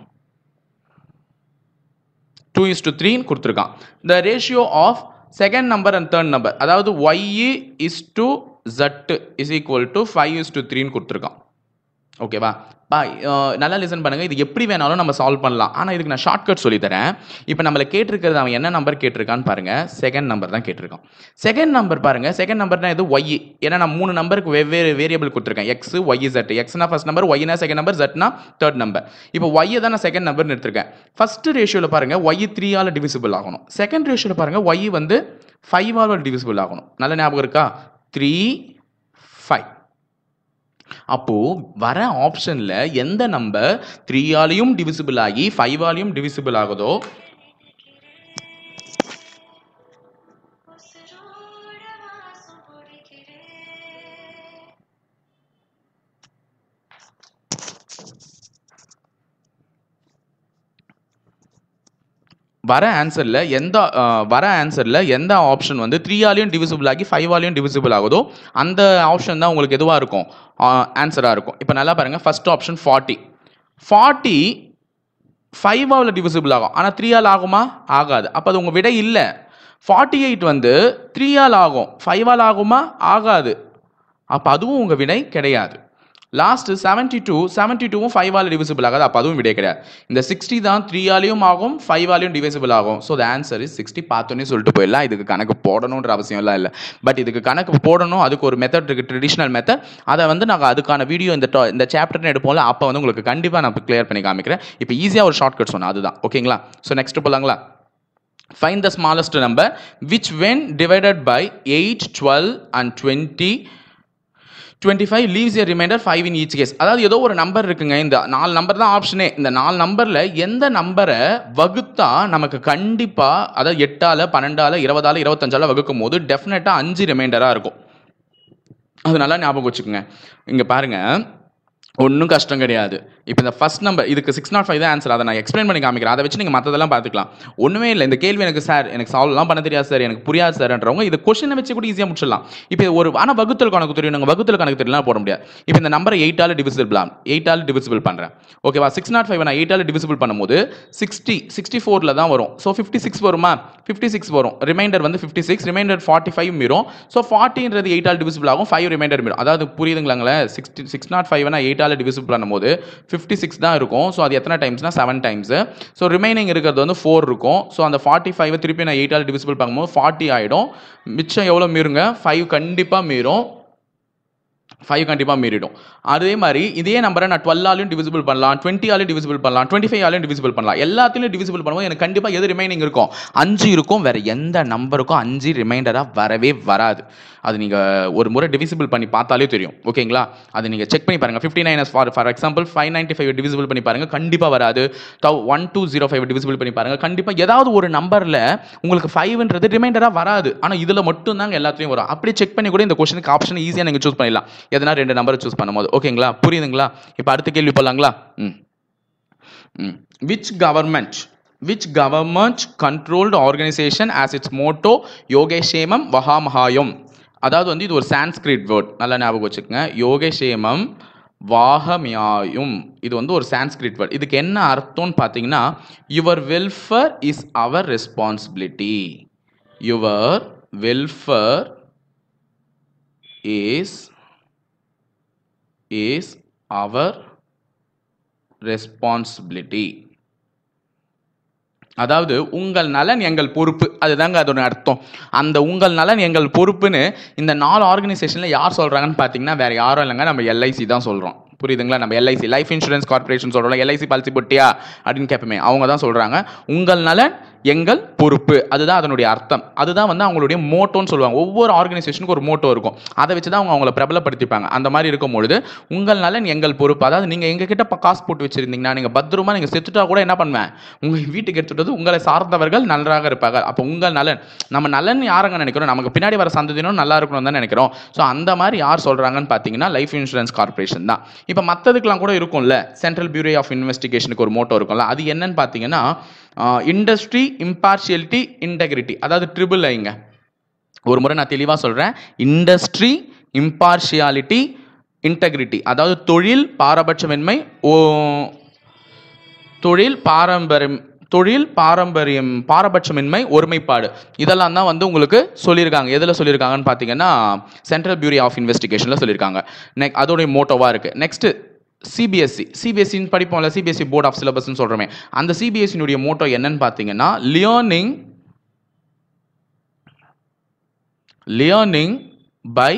டூ இஸ் டு த்ரீன்னு கொடுத்துருக்கான் the ratio of second number and third number அதாவது Y is to Z is equal to five is to த்ரீன்னு கொடுத்துருக்கான் ஓகேவா பா அஹ் நல்லா லிசன் பண்ணுங்க இது எப்படி வேணாலும் நம்ம சால்வ் பண்ணலாம் ஆனால் இதுக்கு நான் ஷார்ட்கட் சொல்லி தரேன் இப்போ நம்மளை கேட்டிருக்கிறது அவன் என்ன நம்பர் கேட்டிருக்கான்னு பாருங்க செகண்ட் நம்பர் தான் கேட்டிருக்கான் செகண்ட் நம்பர் பாருங்க செகண்ட் நம்பர்னா இது ஒய் ஏன்னா நான் மூணு நம்பருக்கு வெவ்வேறு வேரியபிள் கொடுத்துருக்கேன் எக்ஸ் ஒய் ஜட் எக்ஸ்னா ஃபர்ஸ்ட் நம்பர் ஒய்னா செகண்ட் நம்பர் ஜட்னா தேர்ட் நம்பர் இப்போ ஒய்யை தான் நான் செகண்ட் நம்பர்னு எடுத்திருக்கேன் ஃபர்ஸ்ட் ரேஷியோவில் பாருங்க ஒய் த்ரீயால் டிவிசிபிள் ஆகணும் செகண்ட் ரேஷியோவில் பாருங்க ஒய் வந்து ஃபைவால் டிவிசிபிள் ஆகணும் நல்ல ஞாபகம் இருக்கா த்ரீ ஃபைவ் அப்போ வர ஆப்ஷன்ல எந்த நம்பர் த்ரீயாலையும் டிவிசிபிள் ஆகி ஃபைவாலையும் டிவிசிபிள் ஆகுதோ உசுரோட வாசம் பிடிக்கிறேன் வர ஆன்சர்ல எந்த அஹ், வர ஆன்சர்ல எந்த ஆப்ஷன் வந்து த்ரீயாலையும் டிவிசிபிள் ஆகி ஃபைவாலையும் டிவிசிபிள் ஆகுதோ அந்த ஆப்ஷன் தான் உங்களுக்கு எதுவாக இருக்கும் ஆன்சராக இருக்கும் இப்போ நல்லா பாருங்க ஃபர்ஸ்ட் ஆப்ஷன் ஃபார்ட்டி ஃபார்ட்டி ஃபைவாவில் டிவிசிபிள் ஆகும் ஆனால் த்ரீயால் ஆகுமா ஆகாது அப்போ அது உங்கள் விடை இல்லை ஃபார்ட்டி எயிட் வந்து த்ரீயால் ஆகும் ஃபைவால் ஆகுமா ஆகாது அப்போ அதுவும் உங்கள் விடை கிடையாது லாஸ்ட் செவன்ட்டி டூ செவன்ட்டி டூவும் ஃபைவால் டிவிசிபிள் ஆகாது அப்போ அதுவும் விடை கிடையாது இந்த சிக்ஸ்டி தான் த்ரீயாலையும் ஆகும் ஃபைவாலையும் டிவிசிபிள் ஆகும் so the answer is sixty பார்த்தோன்னே சொல்லிட்டு போயிடலாம் இதுக்கு கணக்கு போடணுன்ற அவசியம்லாம் இல்லை பட் இதுக்கு கணக்கு போடணும் அதுக்கு ஒரு மெத்தட் இருக்குது ட்ரெடிஷ்னல் மெத்தட் அதை வந்து நாங்கள் அதுக்கான வீடியோ இந்த to- இந்த சாப்டர்னு எடுப்போம்ல அப்போ வந்து உங்களுக்கு கண்டிப்பாக நான் கிளியர் பண்ணி காமிக்கிறேன் இப்போ ஈஸியாக ஒரு ஷார்ட்கட் சொன்னேன் அதுதான் ஓகேங்களா ஸோ நெக்ஸ்ட் போலாங்களா find the smallest number which when divided by 8 12 and 20 25 leaves a remainder 5 in each case அதாவது ஏதோ ஒரு நம்பர் இருக்குங்க இந்த நாலு நம்பர் தான் ஆப்ஷனே இந்த நாலு நம்பர்ல எந்த நம்பரை வகுத்தா நமக்கு கண்டிப்பா அதாவது எட்டால பன்னெண்டால இருபதால இருபத்தஞ்சால வகுக்கும் போது டெஃபினட்டா அஞ்சு ரிமைண்டரா இருக்கும் அது நல்லா ஞாபகம் வச்சுக்கோங்க இங்க பாருங்க ஒன்றும் கஷ்டம் கிடையாது இப்போ இந்த ஃபர்ஸ்ட் நம்பர் இதுக்கு சிக்ஸ் நாட் ஃபைவ் தான் ஆன்சர் அதை நான் எக்ஸ்பிளைன் பண்ணி காமிக்கிறேன் அதை வச்சு நீங்கள் மற்றதெல்லாம் பார்த்துக்கலாம் ஒன்றுமே இல்லை இந்த கேள்வி எனக்கு சார் எனக்கு சால்வ்லாம் பண்ண தெரியாது சார் எனக்கு புரியாது சார்ன்றவங்க இந்த கொஷினை வச்சு கூட ஈஸியாக முடிச்சிடலாம் இப்போ ஒரு ஆனால் வகுத்தல் கணக்கு தெரியும் நாங்கள் வகுத்தல் கணக்கு தெரியலாம் போட முடியாது இப்போ இந்த நம்பரை எயிட்டால் டிவிசிபிள் எயிட்டால் டிவிசிபிள் பண்ணுறேன் ஓகேவா சிக்ஸ் நாட் ஃபைவ் நான் எயிட்டால் டிவிசிபிள் பண்ணும்போது சிக்ஸ்டி சிக்ஸ்டி ஃபோரில் தான் வரும் ஸோ ஃபிஃப்டி சிக்ஸ் வருமா ஃபிஃப்டி சிக்ஸ் வரும் ரிமைண்டர் வந்து fifty six remainder forty five மீறும் ஸோ ஃபார்ட்டின்றது எயிட்டால் டிவிசிபிள் ஆகும் ஃபைவ் ரிமைண்டர் மீறும் அதாவது புரியுதுங்களாங்களே சிக்ஸ்டி சிக்ஸ் நாட் ஃபைவ் நான் எயிட்டால் டிவிசிபிள் பண்ணும்போது ஃபிஃப்டி சிக்ஸ் தான் இருக்கும் ஸோ அது எத்தனை டைம்ஸ்னா செவன் டைம்ஸ் ஸோ ரிமைனிங் இருக்கிறது வந்து ஃபோர் இருக்கும் ஸோ அந்த ஃபார்ட்டி ஃபைவ் திருப்பி நான் எயிட்டால் டிவிசிபிள் பண்ணும்போது ஃபார்ட்டி ஆகிடும் மிச்சம் எவ்வளோ மீறுங்க ஃபைவ் கண்டிப்பாக மீறும் ஃபைவ் கண்டிப்பாக மீறிடும் அதே மாதிரி இதே நம்பரை நான் டுவெல்லாலையும் டிவிசிபிள் பண்ணலாம் டுவெண்ட்டியாலையும் டிவிசிபிள் பண்ணலாம் டுவெண்ட்டி ஃபைவ் ஆலையும் டிவிசிபிள் பண்ணலாம் எல்லாத்தையும் டிவிசிபிள் பண்ணும்போது எனக்கு கண்டிப்பாக எது ரிமைனிங் இருக்கும் அஞ்சு இருக்கும் வேற எந்த நம்பருக்கும் அஞ்சு ரிமைண்டராக வரவே வராது அது நீங்கள் ஒரு முறை டிவிசிபிள் பண்ணி பார்த்தாலே தெரியும் ஓகேங்களா அது நீங்கள் செக் பண்ணி பாருங்கள் fifty nine for for example five ninety five divisible பண்ணி பாருங்கள் கண்டிப்பாக வராது தௌ one two zero five divisible பண்ணி பாருங்கள் கண்டிப்பாக ஏதாவது ஒரு நம்பரில் உங்களுக்கு ஃபைவ்ன்றது ரிமைண்டராக வராது ஆனால் இதில் மட்டும் தாங்க எல்லாத்துலேயும் வரும் அப்படியே செக் பண்ணி கூட இந்த கொஸ்டினுக்கு ஆப்ஷன் ஈஸியாக நீங்கள் சூஸ் பண்ணிடலாம் எதனா ரெண்டு நம்பரை சூஸ் பண்ணும்போது ஓகேங்களா புரியுதுங்களா இப்போ அடுத்த கேள்வி போடலாங்களா hmm hmm which government which government controlled organisation as its motto யோகேஷேமம் வஹாமஹாயம் அதாவது வந்து இது ஒரு சான்ஸ்கிரிட் வேர்ட் நல்லா ஞாபகம் வச்சுக்கோங்க யோகேஷேமம் வாகமியாயும் இது வந்து ஒரு சான்ஸ்கிரிட் வேர்ட் இதுக்கு என்ன அர்த்தம்னு பார்த்தீங்கன்னா your welfare is our responsibility your welfare is is our responsibility அதாவது உங்கள் நலன் எங்கள் பொறுப்பு அதுதாங்க அதோட அர்த்தம் அந்த உங்கள் நலன் எங்கள் பொறுப்புன்னு இந்த நாலு ஆர்கனைசேஷனில் யார் சொல்கிறாங்கன்னு பார்த்தீங்கன்னா வேற யாரும் இல்லைங்க நம்ம எல்ஐசி தான் சொல்கிறோம் புரியுதுங்களா நம்ம எல்ஐசி லைஃப் இன்சூரன்ஸ் கார்பரேஷன் சொல்கிறோம் எல்ஐசி பாலிசி போட்டியா அப்படின்னு கேட்போமே அவங்க தான் சொல்கிறாங்க உங்கள் நலன் எங்கள் பொறுப்பு அதுதான் அதனுடைய அர்த்தம் அதுதான் வந்து அவங்களுடைய மோட்டோன்னு சொல்லுவாங்க ஒவ்வொரு ஆர்கனைசேஷனுக்கு ஒரு மோட்டோ இருக்கும் அதை வச்சு தான் அவங்க அவங்கள பிரபலப்படுத்திப்பாங்க அந்த மாதிரி இருக்கும் பொழுது உங்கள் நலன் எங்கள் பொறுப்பு அதாவது நீங்கள் எங்ககிட்ட இப்போ காசு போட்டு வச்சிருந்தீங்கன்னா நீங்கள் பத்திரமா நீங்கள் செத்துட்டா கூட என்ன பண்ணுவேன் உங்கள் வீட்டுக்கு எடுத்துட்டு உங்களை சார்ந்தவர்கள் நன்றாக இருப்பாங்க அப்போ உங்கள் நலன் நம்ம நலன் யாருங்க நினைக்கிறோம் நமக்கு பின்னாடி வர சந்ததியினும் நல்லா இருக்கணும் தான் நினைக்கிறோம் ஸோ அந்த மாதிரி யார் சொல்கிறாங்கன்னு பார்த்தீங்கன்னா லைஃப் இன்சூரன்ஸ் கார்பரேஷன் தான் இப்போ மற்றதுக்கெலாம் கூட இருக்கும்ல சென்ட்ரல் பியூரோ ஆஃப் இன்வெஸ்டிகேஷனுக்கு ஒரு மோட்டோ இருக்கும்ல அது என்னன்னு பார்த்தீங்கன்னா இண்டஸ்ட்ரி இம்பார்ஷியலிட்டி இன்டெகிரிட்டி அதாவது ட்ரிபிள் ஐங்க ஒரு முறை நான் தெளிவாக சொல்கிறேன் இண்டஸ்ட்ரி இம்பார்ஷியாலிட்டி இன்டெகிரிட்டி அதாவது தொழில் பாரபட்சமின்மை ஓ தொழில் பாரம்பரியம் தொழில் பாரம்பரியம் பாரபட்சமின்மை ஒருமைப்பாடு இதெல்லாம் தான் வந்து உங்களுக்கு சொல்லியிருக்காங்க எதில் சொல்லியிருக்காங்கன்னு பார்த்தீங்கன்னா சென்ட்ரல் பியூரோ ஆஃப் இன்வெஸ்டிகேஷனில் சொல்லியிருக்காங்க நெக் அதோடைய மோட்டோவாக இருக்குது நெக்ஸ்ட்டு சிபிஎஸ்சி சிபிஎஸ்சின்னு படிப்போம்ல சிபிஎஸ்சி போர்ட் ஆஃப் சிலபஸ்ன்னு சொல்கிறோமே அந்த சிபிஎஸ்சினுடைய மோட்டோ என்னன்னு பார்த்தீங்கன்னா லியர்னிங் லியர்னிங் பை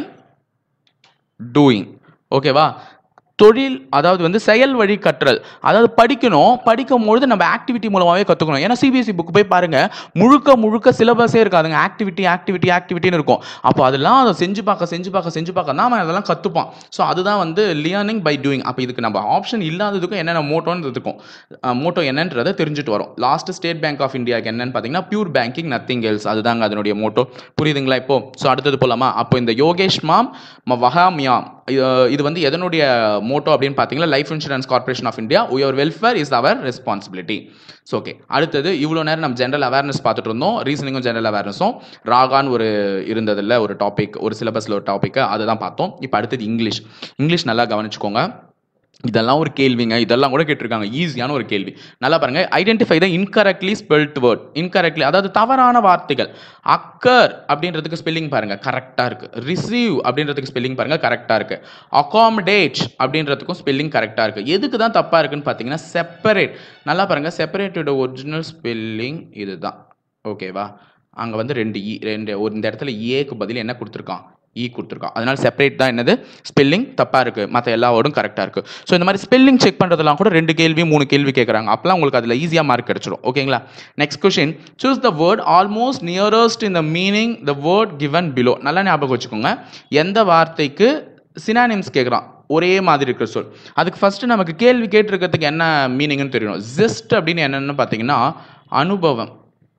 டூயிங் ஓகேவா தொழில் அதாவது வந்து செயல் வழி கற்றல் அதாவது படிக்கணும் படிக்கும் பொழுது நம்ம ஆக்டிவிட்டி மூலமாகவே கற்றுக்கணும் ஏன்னா சிபிஎஸ்சி புக் போய் பாருங்க முழுக்க முழுக்க சிலபஸே இருக்காதுங்க ஆக்டிவிட்டி ஆக்டிவிட்டி ஆக்டிவிட்டின்னு இருக்கும் அப்போ அதெல்லாம் அதை செஞ்சு பார்க்க செஞ்சு பார்க்க செஞ்சு பார்க்க தான் அவன் அதெல்லாம் கற்றுப்பான் ஸோ அதுதான் வந்து லியர்னிங் பை டூயிங் அப்போ இதுக்கு நம்ம ஆப்ஷன் இல்லாததுக்கும் என்னென்ன மோட்டோன்னு இருக்கும் மோட்டோ என்னன்றதை தெரிஞ்சுட்டு வரும் லாஸ்ட் ஸ்டேட் பேங்க் ஆஃப் இந்தியாவுக்கு என்னன்னு பார்த்தீங்கன்னா பியூர் பேங்கிங் நத்திங் எல்ஸ் அதுதாங்க அதனுடைய மோட்டோ புரியுதுங்களா இப்போ ஸோ அடுத்தது போலாமா அப்போ இந்த யோகேஷ் மாம் வஹாமியாம் இது வந்து எதனுடைய மோட்டோ அப்படின்னு பார்த்தீங்கன்னா life insurance corporation of India your welfare is our responsibility so okay அடுத்தது இவ்வளோ நேரம் நம்ம ஜென்ரல் அவேர்னஸ் பார்த்துட்டு இருந்தோம் ரீசனிங்கும் ஜென்ரல் அவேர்னஸும் ராகான்னு ஒரு இருந்ததில்ல ஒரு டாபிக் ஒரு சிலபஸில் ஒரு டாபிக் அதை தான் பார்த்தோம் இப்போ அடுத்தது இங்கிலீஷ் இங்கிலீஷ் நல்லா கவனிச்சுக்கோங்க இதெல்லாம் ஒரு கேள்விங்க இதெல்லாம் கூட கேட்டிருக்காங்க ஈஸியான ஒரு கேள்வி நல்லா பாருங்க identify the incorrectly spelt word incorrectly அதாவது தவறான வார்த்தைகள் அக்கர் அப்படின்றதுக்கு ஸ்பெல்லிங் பாருங்க கரெக்டாக இருக்கு ரிசீவ் அப்படின்றதுக்கு ஸ்பெல்லிங் பாருங்க கரெக்டாக இருக்கு அகாமடேட் அப்படின்றதுக்கும் ஸ்பெல்லிங் கரெக்டாக இருக்கு எதுக்கு தான் தப்பாக இருக்குன்னு பார்த்தீங்கன்னா செப்பரேட் நல்லா பாருங்க செப்பரேட்டோட ஒரிஜினல் ஸ்பெல்லிங் இதுதான் ஓகேவா அங்கே வந்து ரெண்டு இ ரெண்டு ஒரு இந்த இடத்துல ஏக்கு பதில் என்ன கொடுத்துருக்கான் இ கொடுத்துருக்கான் அதனால செப்பரேட் தான் என்னது ஸ்பெல்லிங் தப்பாக இருக்குது மற்ற எல்லா வேர்டும் கரெக்டாக இருக்குது ஸோ இந்த மாதிரி ஸ்பெல்லிங் செக் பண்ணுறதுலாம் கூட ரெண்டு கேள்வி மூணு கேள்வி கேட்குறாங்க அப்போலாம் உங்களுக்கு அதில் ஈஸியாக மார்க் கிடைச்சிடும் ஓகேங்களா next question choose the word almost nearest in the meaning the word given below நல்லா ஞாபகம் வச்சுக்கோங்க எந்த வார்த்தைக்கு சினானிம்ஸ் கேட்குறான் ஒரே மாதிரி இருக்கிற சொல் அதுக்கு ஃபர்ஸ்ட் நமக்கு கேள்வி கேட்டிருக்கிறதுக்கு என்ன மீனிங்னு தெரியணும் ஜெஸ்ட் அப்படின்னு என்னென்னு பார்த்தீங்கன்னா அனுபவம்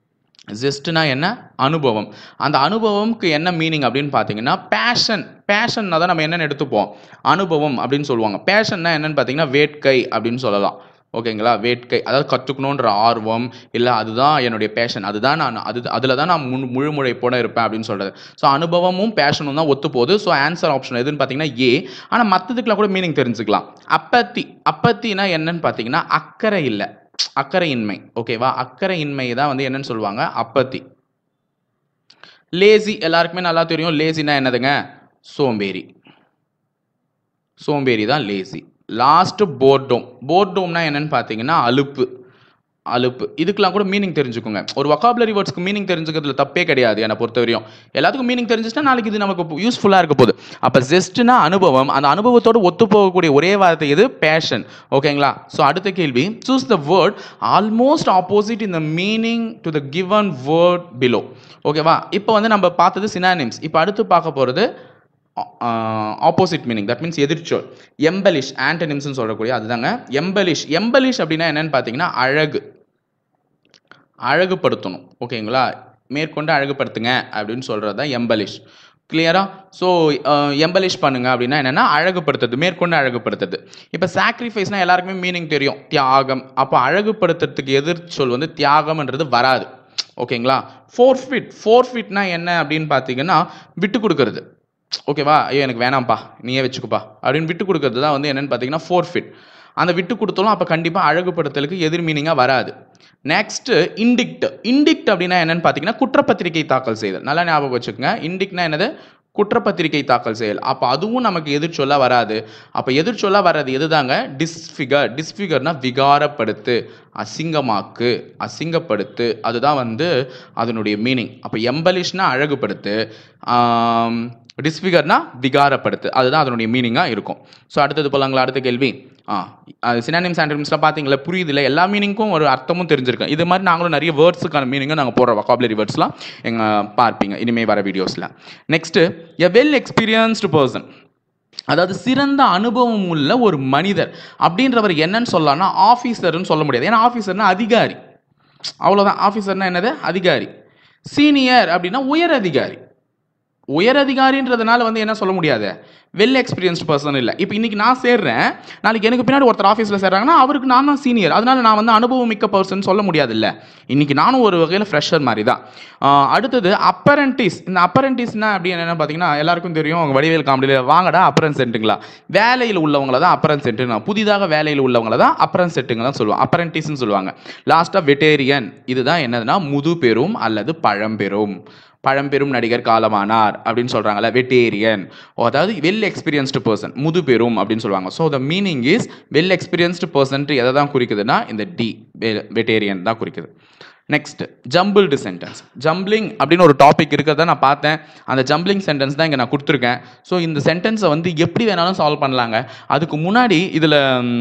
ஜெஸ்ட்னா என்ன அனுபவம் அந்த அனுபவம்க்கு என்ன மீனிங் அப்படின்னு பார்த்தீங்கன்னா பேஷன் பேஷன்னா தான் நம்ம என்னென்னு எடுத்துப்போம் அனுபவம் அப்படின்னு சொல்லுவாங்க பேஷன்னா என்னன்னு பார்த்தீங்கன்னா வேட்கை அப்படின்னு சொல்லலாம் ஓகேங்களா வேட்கை அதாவது கற்றுக்கணுன்ற ஆர்வம் இல்லை அதுதான் என்னுடைய பேஷன் அதுதான் நான் அது அதில் தான் நான் முழு முழுமுழைப்போட இருப்பேன் அப்படின்னு சொல்கிறது ஸோ அனுபவமும் பேஷனும் தான் ஒத்து போகுது ஸோ ஆன்சர் ஆப்ஷன் எதுன்னு பார்த்தீங்கன்னா ஏ ஆனால் மற்றதுக்குலாம் கூட மீனிங் தெரிஞ்சுக்கலாம் அப்பத்தி அப்பத்தினா என்னன்னு பார்த்தீங்கன்னா அக்கறை இல்லை அக்கறையின்மை ஓகேவா அக்கறையின்மை தான் வந்து என்னன்னு சொல்லுவாங்க அப்பத்தி லேசி எல்லாருக்குமே நல்லா தெரியும் லேசினா என்னதுங்க சோம்பேறி சோம்பேறி தான் லேசி லாஸ்ட் போர்டோம் போர்டோம்னா என்னன்னு பார்த்தீங்கன்னா அலுப்பு அலுப்பு இதுக்கெல்லாம் கூட மீனிங் தெரிஞ்சுக்கோங்க ஒரு வொக்காபுலரி வேர்ட்ஸ்க்கு மீனிங் தெரிஞ்சுக்கிறதுல தப்பே கிடையாது என்னை பொறுத்தவரையும் எல்லாத்துக்கும் மீனிங் தெரிஞ்சுச்சுன்னா நாளைக்கு இது நமக்கு யூஸ்ஃபுல்லாக இருக்க போகுது அப்போ ஜெஸ்ட்னா அனுபவம் அந்த அனுபவத்தோடு ஒத்து போகக்கூடிய ஒரே வார்த்தை இது பேஷன் ஓகேங்களா ஸோ அடுத்த கேள்வி choose the word almost opposite in the meaning to the given word below ஓகேவா இப்போ வந்து நம்ம பார்த்தது சினானிம்ஸ் இப்போ அடுத்து பார்க்க போகிறது ஆப்போசிட் மீனிங் தட் மீன்ஸ் எதிர்ச்சொல் எம்பலிஷ் ஆண்டனிம்ஸ்னு சொல்லக்கூடிய அதுதாங்க எம்பலிஷ் எம்பலிஷ் அப்படின்னா என்னன்னு பார்த்தீங்கன்னா அழகு அழகுபடுத்தணும் ஓகேங்களா மேற்கொண்டு அழகுபடுத்துங்க அப்படின்னு சொல்கிறது தான் எம்பலிஷ் கிளியரா ஸோ எம்பலிஷ் பண்ணுங்க அப்படின்னா என்னென்னா அழகுபடுத்துறது மேற்கொண்டு அழகுபடுத்துறது இப்போ சாக்ரிஃபைஸ்னால் எல்லாருக்குமே மீனிங் தெரியும் தியாகம் அப்போ அழகுபடுத்துறதுக்கு எதிர்ச்சொல் வந்து தியாகம்ன்றது வராது ஓகேங்களா ஃபோர் ஃபிட் ஃபோர் ஃபிட்னா என்ன அப்படின்னு பார்த்தீங்கன்னா விட்டு கொடுக்கறது ஓகேவா ஐயோ எனக்கு வேணாம்ப்பா நீயே வச்சுக்குப்பா அப்படின்னு விட்டு கொடுக்கறது தான் வந்து என்னன்னு பார்த்தீங்கன்னா ஃபோர் ஃபிட் அந்த விட்டு கொடுத்தாலும் அப்போ கண்டிப்பாக அழகுபடுத்தலுக்கு எதிர் மீனிங்காக வராது நெக்ஸ்ட் இண்டிக்ட் இண்டிக்ட் அப்படின்னா என்னன்னு பார்த்தீங்கன்னா குற்றப்பத்திரிகை தாக்கல் செய்தல் நல்லா ஞாபகம் வச்சுக்கோங்க இண்டிக்ட்னா என்னது குற்றப்பத்திரிகை தாக்கல் செய்யல் அப்போ அதுவும் நமக்கு எதிர்ச்சொல்ல வராது அப்போ எதிர்ச்சொல்ல வர்றது எதுதாங்க டிஸ்ஃபிகர் டிஸ்ஃபிகர்னா விகாரப்படுத்து அசிங்கமாக்கு அசிங்கப்படுத்து அதுதான் வந்து அதனுடைய மீனிங் அப்போ எம்பலிஷ்னா அழகுபடுத்து ஆம், டிஸ்ஃபிகர்னா விகாரப்படுத்து அதுதான் அதனுடைய மீனிங்காக இருக்கும் ஸோ அடுத்தது போலாங்களா அடுத்த கேள்வி ஆ அது சினானிம்ஸ் ஆண்டனிம்ஸ்லாம் பார்த்தீங்களா புரியுதுல எல்லா மீனிங்க்கும் ஒரு அர்த்தமும் தெரிஞ்சிருக்கும் இது மாதிரி நாங்களும் நிறைய வேர்ட்ஸுக்கான மீனிங்கை நாங்கள் போடுற வக்காபுலரி வேர்ட்ஸ்லாம் எங்கள் பார்ப்பீங்க இனிமேல் வர வீடியோஸில் next a well experienced person அதாவது சிறந்த அனுபவம் உள்ள ஒரு மனிதர் அப்படின்றவர் என்னன்னு சொல்லலாம்னா ஆஃபீஸர்னு சொல்ல முடியாது ஏன்னா ஆஃபீஸர்னா அதிகாரி அவ்வளோதான் ஆஃபீஸர்னா என்னது அதிகாரி சீனியர் அப்படின்னா உயர் அதிகாரி உயர் அதிகாரின்றதுனால வந்து என்ன சொல்ல முடியாது வெல் எக்ஸ்பீரியன்ஸ்டு பர்சன் இல்லை இப்போ இன்னைக்கு நான் சேர்றேன் நாளைக்கு எனக்கு பின்னாடி ஒருத்தர் ஆஃபீஸில் சேர்றாங்கன்னா அவருக்கு நான் தான் சீனியர் அதனால நான் வந்து அனுபவம் மிக்க பர்சன் சொல்ல முடியாது இல்லை இன்னைக்கு நானும் ஒரு வகையில் ஃப்ரெஷர் மாதிரி தான் ஆஹ் அடுத்தது அப்பரண்டிஸ் இந்த அப்பரண்டிஸ்னா அப்படி என்னென்னு பார்த்தீங்கன்னா எல்லாருக்கும் தெரியும் அவங்க வடிவேல் காமெடியில் வாங்கடா அப்பரன் சென்ட்டுங்களா வேலையில் உள்ளவங்கள தான் அப்பரன் சென்ட்டு புதிதாக வேலையில் உள்ளவங்கள தான் அப்பரன் செட்டுங்க தான் சொல்லுவாங்க அப்பரண்டிஸ்னு சொல்லுவாங்க லாஸ்ட்டாக வெட்டேரியன் இதுதான் என்னதுன்னா முதுபெரும் அல்லது பழம்பெரும் பழம்பெரும் நடிகர் காலமானார் அப்படின்னு சொல்றாங்கல்ல வெட்டேரியன் அதாவது வெல் எக்ஸ்பீரியன்ஸ்டு பர்சன் முதுபெரும் அப்படின்னு சொல்லுவாங்க so the meaning is well experienced person எதை தான் குறிக்குதுன்னா இந்த டி வெட்டேரியன் தான் குறிக்குது நெக்ஸ்ட் ஜம்பிள்டு சென்டென்ஸ் ஜம்பிளிங் அப்படின்னு ஒரு டாபிக் இருக்கிறத நான் பார்த்தேன் அந்த ஜம்பிளிங் சென்டென்ஸ் தான் இங்கே நான் கொடுத்துருக்கேன் ஸோ இந்த சென்டென்ஸை வந்து எப்படி வேணாலும் சால்வ் பண்ணலாங்க அதுக்கு முன்னாடி இதில்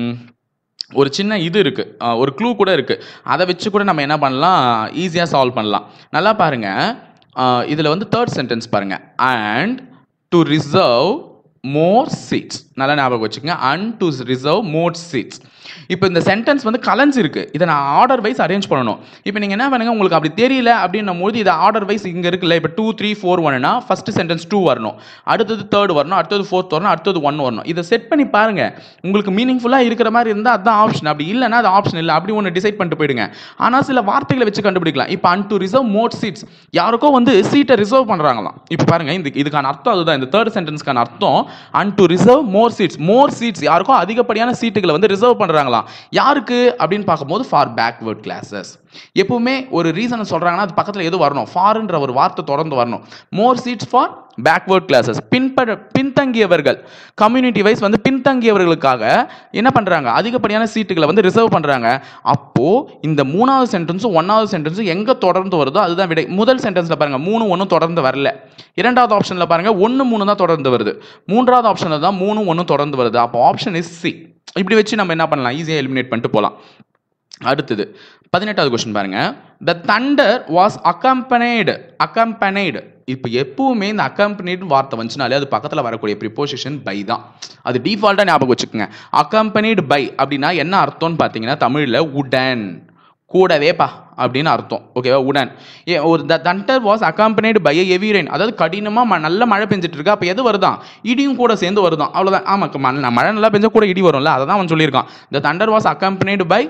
ஒரு சின்ன இது இருக்குது அஹ் ஒரு க்ளூ கூட இருக்குது அதை வச்சு கூட நம்ம என்ன பண்ணலாம் ஈஸியாக சால்வ் பண்ணலாம் நல்லா பாருங்க இதில் வந்து தேர்ட் சென்டென்ஸ் பாருங்க and to reserve more seats நல்லா ஞாபகம் வச்சுக்கோங்க and to reserve more seats இப்போ இந்த சென்டென்ஸ் வந்து கலஞ்சு இருக்கு இதை நான் ஆர்டர் வைஸ் அரேஞ்ச் பண்ணணும் இப்போ நீங்கள் என்ன பண்ணுங்க உங்களுக்கு அப்படி தெரியல அப்படின்னும் போது இதை ஆர்டர் வைஸ் இங்கே இருக்குல்ல இப்போ டூ த்ரீ ஃபோர் ஒன்னுனா ஃபர்ஸ்ட் சென்டென்ஸ் டூ வரணும் அடுத்தது தேர்ட் வரணும் அடுத்தது ஃபோர்த் வரணும் அடுத்தது ஒன் வரணும் இதை செட் பண்ணி பாருங்க உங்களுக்கு மீனிங்ஃபுல்லாக இருக்கிற மாதிரி இருந்தால் அதுதான் ஆப்ஷன் அப்படி இல்லைன்னா அது ஆப்ஷன் இல்லை அப்படி ஒன்று டிசைட் பண்ணிட்டு போயிடுங்க ஆனால் சில வார்த்தைகளை வச்சு கண்டுபிடிக்கலாம் இப்போ and to reserve more seats யாருக்கோ வந்து சீட்டை ரிசர்வ் பண்ணுறாங்களாம் இப்போ பாருங்க இந்த இதுக்கான அர்த்தம் அதுதான் இந்த தேர்ட் சென்டென்ஸ்க்கான அர்த்தம் and to reserve more seats more seats யாருக்கோ அதிகப்படியான சீட்டுகளை வந்து ரிசர்வ் பண்ணுறாங்களாம் யாருக்கு அப்படின்னு பார்க்கும்போது ஃபார் பேக்வேர்ட் கிளாஸஸ் எப்பவுமே ஒரு ரீசனை சொல்றாங்கன்னா அது பக்கத்தில் எது வரணும் ஃபார்ன்ற ஒரு வார்த்தை தொடர்ந்து வரணும் more seats for backward classes பின்பட பின்தங்கியவர்கள் கம்யூனிட்டி வைஸ் வந்து பின்தங்கியவர்களுக்காக என்ன பண்றாங்க அதிகப்படியான சீட்டுகளை வந்து ரிசர்வ் பண்றாங்க அப்போ இந்த மூணாவது சென்டென்ஸும் ஒன்னாவது சென்டென்ஸும் எங்க தொடர்ந்து வருதோ அதுதான் விடை முதல் சென்டென்ஸ்ல பாருங்க மூணு ஒன்றும் தொடர்ந்து வரல இரண்டாவது ஆப்ஷன்ல பாருங்க ஒன்று மூணு தான் தொடர்ந்து வருது மூன்றாவது ஆப்ஷன்ல தான் மூணு ஒன்றும் தொடர்ந்து வருது அப்போ ஆப்ஷன் இஸ் சி இப்படி வச்சு நம்ம என்ன பண்ணலாம் ஈஸியாக எலிமினேட் பண்ணிட்டு போகலாம் அடுத்தது பதினெட்டாவது கொஸ்டின் பாருங்க த தண்டர் வாஸ் அக்கம்பனைடு அக்கம்பனைடு இப்போ எப்பவுமே இந்த அக்கம்பனைடு வார்த்தை வந்துச்சுனாலே அது பக்கத்தில் வரக்கூடிய ப்ரிப்போசிஷன் பை தான் அது டிஃபால்ட்டாக ஞாபகம் வச்சுக்கோங்க அக்கம்பனைடு பை அப்படின்னா என்ன அர்த்தம்னு பார்த்தீங்கன்னா தமிழில் உடன் கூடவேப்பா அப்படின்னு அர்த்தம் ஓகேவா உடன் ஏ ஒரு the thunder was accompanied by heavy rain அதாவது கடினமாக நல்ல மழை பெஞ்சிட்டு இருக்கு அப்போ எது வருதான் இடியும் கூட சேர்ந்து வருதான் அவ்வளோதான் ஆமாம் மழை மழை நல்லா பெஞ்சா கூட இடி வரும்ல அதை தான் அவன் சொல்லியிருக்கான் the thunder was accompanied by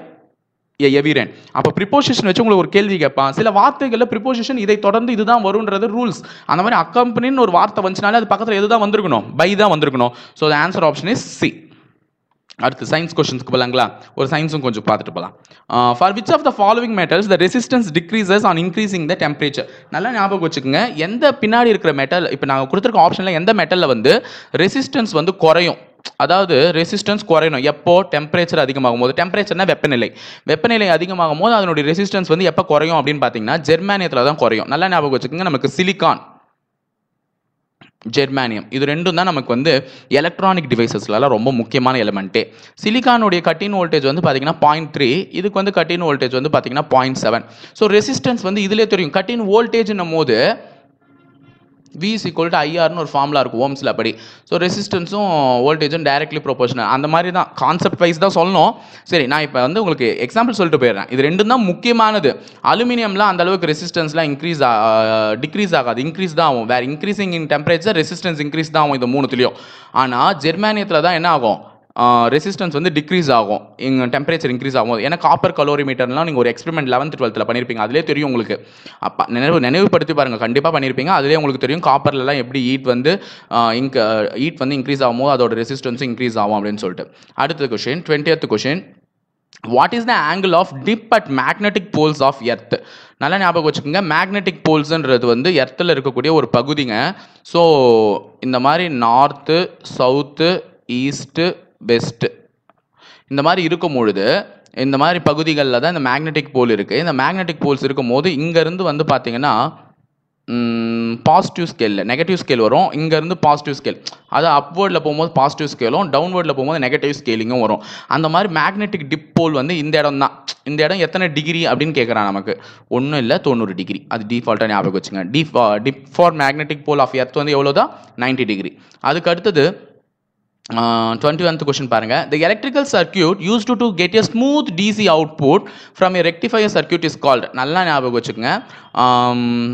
a heavy rain அப்போ ப்ரிப்போசிஷன் வச்சு உங்களுக்கு ஒரு கேள்வி கேட்பான் சில வார்த்தைகளில் ப்ரிப்போசிஷன் இதை தொடர்ந்து இதுதான் வரும்ன்றது ரூல்ஸ் அந்த மாதிரி அக்கம்பனின்னு ஒரு வார்த்தை வந்துச்சுனாலே அது பக்கத்தில் எது தான் வந்திருக்கணும் பை தான் வந்திருக்கணும் so the answer option is C அடுத்து சயின்ஸ் கொஸ்டின்ஸ்க்கு போலாங்களா ஒரு சயின்ஸும் கொஞ்சம் பார்த்துட்டு போகலாம் for which of the following metals the resistance decreases on increasing the temperature நல்லா ஞாபகம் வச்சுக்கோங்க எந்த பின்னாடி இருக்கிற மெட்டல் இப்போ நாங்கள் கொடுத்துருக்க ஆப்ஷனில் எந்த மெட்டலில் வந்து ரெசிஸ்டன்ஸ் வந்து குறையும் அதாவது ரெசிஸ்டன்ஸ் குறையணும் எப்போ டெம்பரேச்சர் அதிகமாகும் போது டெம்பரேச்சர்னா வெப்பநிலை வெப்பநிலை அதிகமாகும் போது அதனுடைய ரெசிஸ்டன்ஸ் வந்து எப்போ குறையும் அப்படின்னு பார்த்தீங்கன்னா ஜெர்மானியத்தில் தான் குறையும் நல்லா ஞாபகம் வச்சுக்கோங்க நமக்கு சிலிக்கான் ஜெர்மானியம் இது ரெண்டும் தான் நமக்கு வந்து எலக்ட்ரானிக் டிவைசஸ்லாம் ரொம்ப முக்கியமான எலமெண்ட்டே சிலிக்கானுடைய கட்டின் வோல்டேஜ் வந்து பார்த்தீங்கன்னா பாயிண்ட் த்ரீ இதுக்கு வந்து கட்டின் வோல்டேஜ் வந்து பார்த்தீங்கன்னா பாயிண்ட் செவன் ஸோ ரெசிஸ்டன்ஸ் வந்து இதிலே தெரியும் கட்டின் வோல்டேஜ்னும் போது V is equal to ஐஆர்னு ஒரு ஃபார்முலா இருக்கும் ஓம்ஸில் அப்படி ஸோ ரெசிஸ்டன்ஸும் வோல்டேஜும் டைரக்ட்லி ப்ரொபோஷனல் அந்த மாதிரி தான் கான்செப்ட் வைஸ் தான் சொல்லணும் சரி நான் இப்போ வந்து உங்களுக்கு எக்ஸாம்பிள் சொல்லிட்டு போயிடுறேன் இது ரெண்டும் தான் முக்கியமானது அலுமினியம்லாம் அந்த அளவுக்கு ரெசிஸ்டன்ஸ்லாம் இன்க்ரீஸ் டிக்ரீஸ் ஆகாது இன்க்ரீஸ் தான் ஆகும் வேறு increasing in temperature resistance increase தான் ஆகும் இந்த மூணுத்துலையும் ஆனால் ஜெர்மானியத்தில் தான் என்ன ஆகும் ரெசிஸ்டன்ஸ் வந்து டிக்ரீஸ் ஆகும் இங்கே டெம்பரேச்சர் இன்க்ரீஸ் ஆகும் ஏன்னா காப்பர் கலோரிமீட்டர்லாம் நீங்கள் ஒரு எக்ஸ்பெரிமெண்ட் லெவன்த் டுவெல்த்தில் பண்ணியிருப்பீங்க அதிலே தெரியும் உங்களுக்கு அப்போ நினைவு நினைவுபடுத்தி பாருங்கள் கண்டிப்பாக பண்ணியிருப்பீங்க அதிலே உங்களுக்கு தெரியும் காப்பர்லலாம் எப்படி ஹீட் வந்து இங்க ஹீட் வந்து இன்க்ரீஸ் ஆகும்போது அதோட ரெசிஸ்டன்ஸும் இன்க்ரீஸ் ஆகும் அப்படின்னு சொல்லிட்டு அடுத்த question twentieth question what is the angle of dip at magnetic poles of earth நல்லா ஞாபகம் வச்சுக்கோங்க மேக்னெட்டிக் போல்ஸ்ன்றது வந்து எர்த்தில் இருக்கக்கூடிய ஒரு பகுதிங்க ஸோ இந்த மாதிரி நார்த்து சவுத்து ஈஸ்ட்டு வெஸ்ட்டு இந்த மாதிரி இருக்கும் பொழுது இந்த மாதிரி பகுதிகளில் தான் இந்த மேக்னெட்டிக் போல் இருக்குது இந்த மேக்னெட்டிக் போல்ஸ் இருக்கும் போது இங்கேருந்து வந்து பார்த்தீங்கன்னா பாசிட்டிவ் ஸ்கேலில் நெகட்டிவ் ஸ்கேல் வரும் இங்கேருந்து பாசிட்டிவ் ஸ்கேல் அது அப்வேர்டில் போகும்போது பாசிட்டிவ் ஸ்கேலும் டவுன்வேர்டில் போகும்போது நெகட்டிவ் ஸ்கேலிங்கும் வரும் அந்த மாதிரி மேக்னெட்டிக் டிப் போல் வந்து இந்த இடம் தான் இந்த இடம் எத்தனை டிகிரி அப்படின்னு கேட்குறான் நமக்கு ஒன்றும் இல்லை தொண்ணூறு டிகிரி அது டிஃபால்ட்டாக ஞாபகம் வச்சுங்க dip dip for magnetic pole of earth வந்து எவ்வளோ தான் நைன்டி டிகிரி அதுக்கு அடுத்தது டுவெண்ட்டி ஒன்த் கொஸ்டின் பாருங்க the electrical circuit use to to get a smooth DC output from a rectifier circuit is called நல்லா ஞாபகம் வச்சுக்கோங்க ஆம்,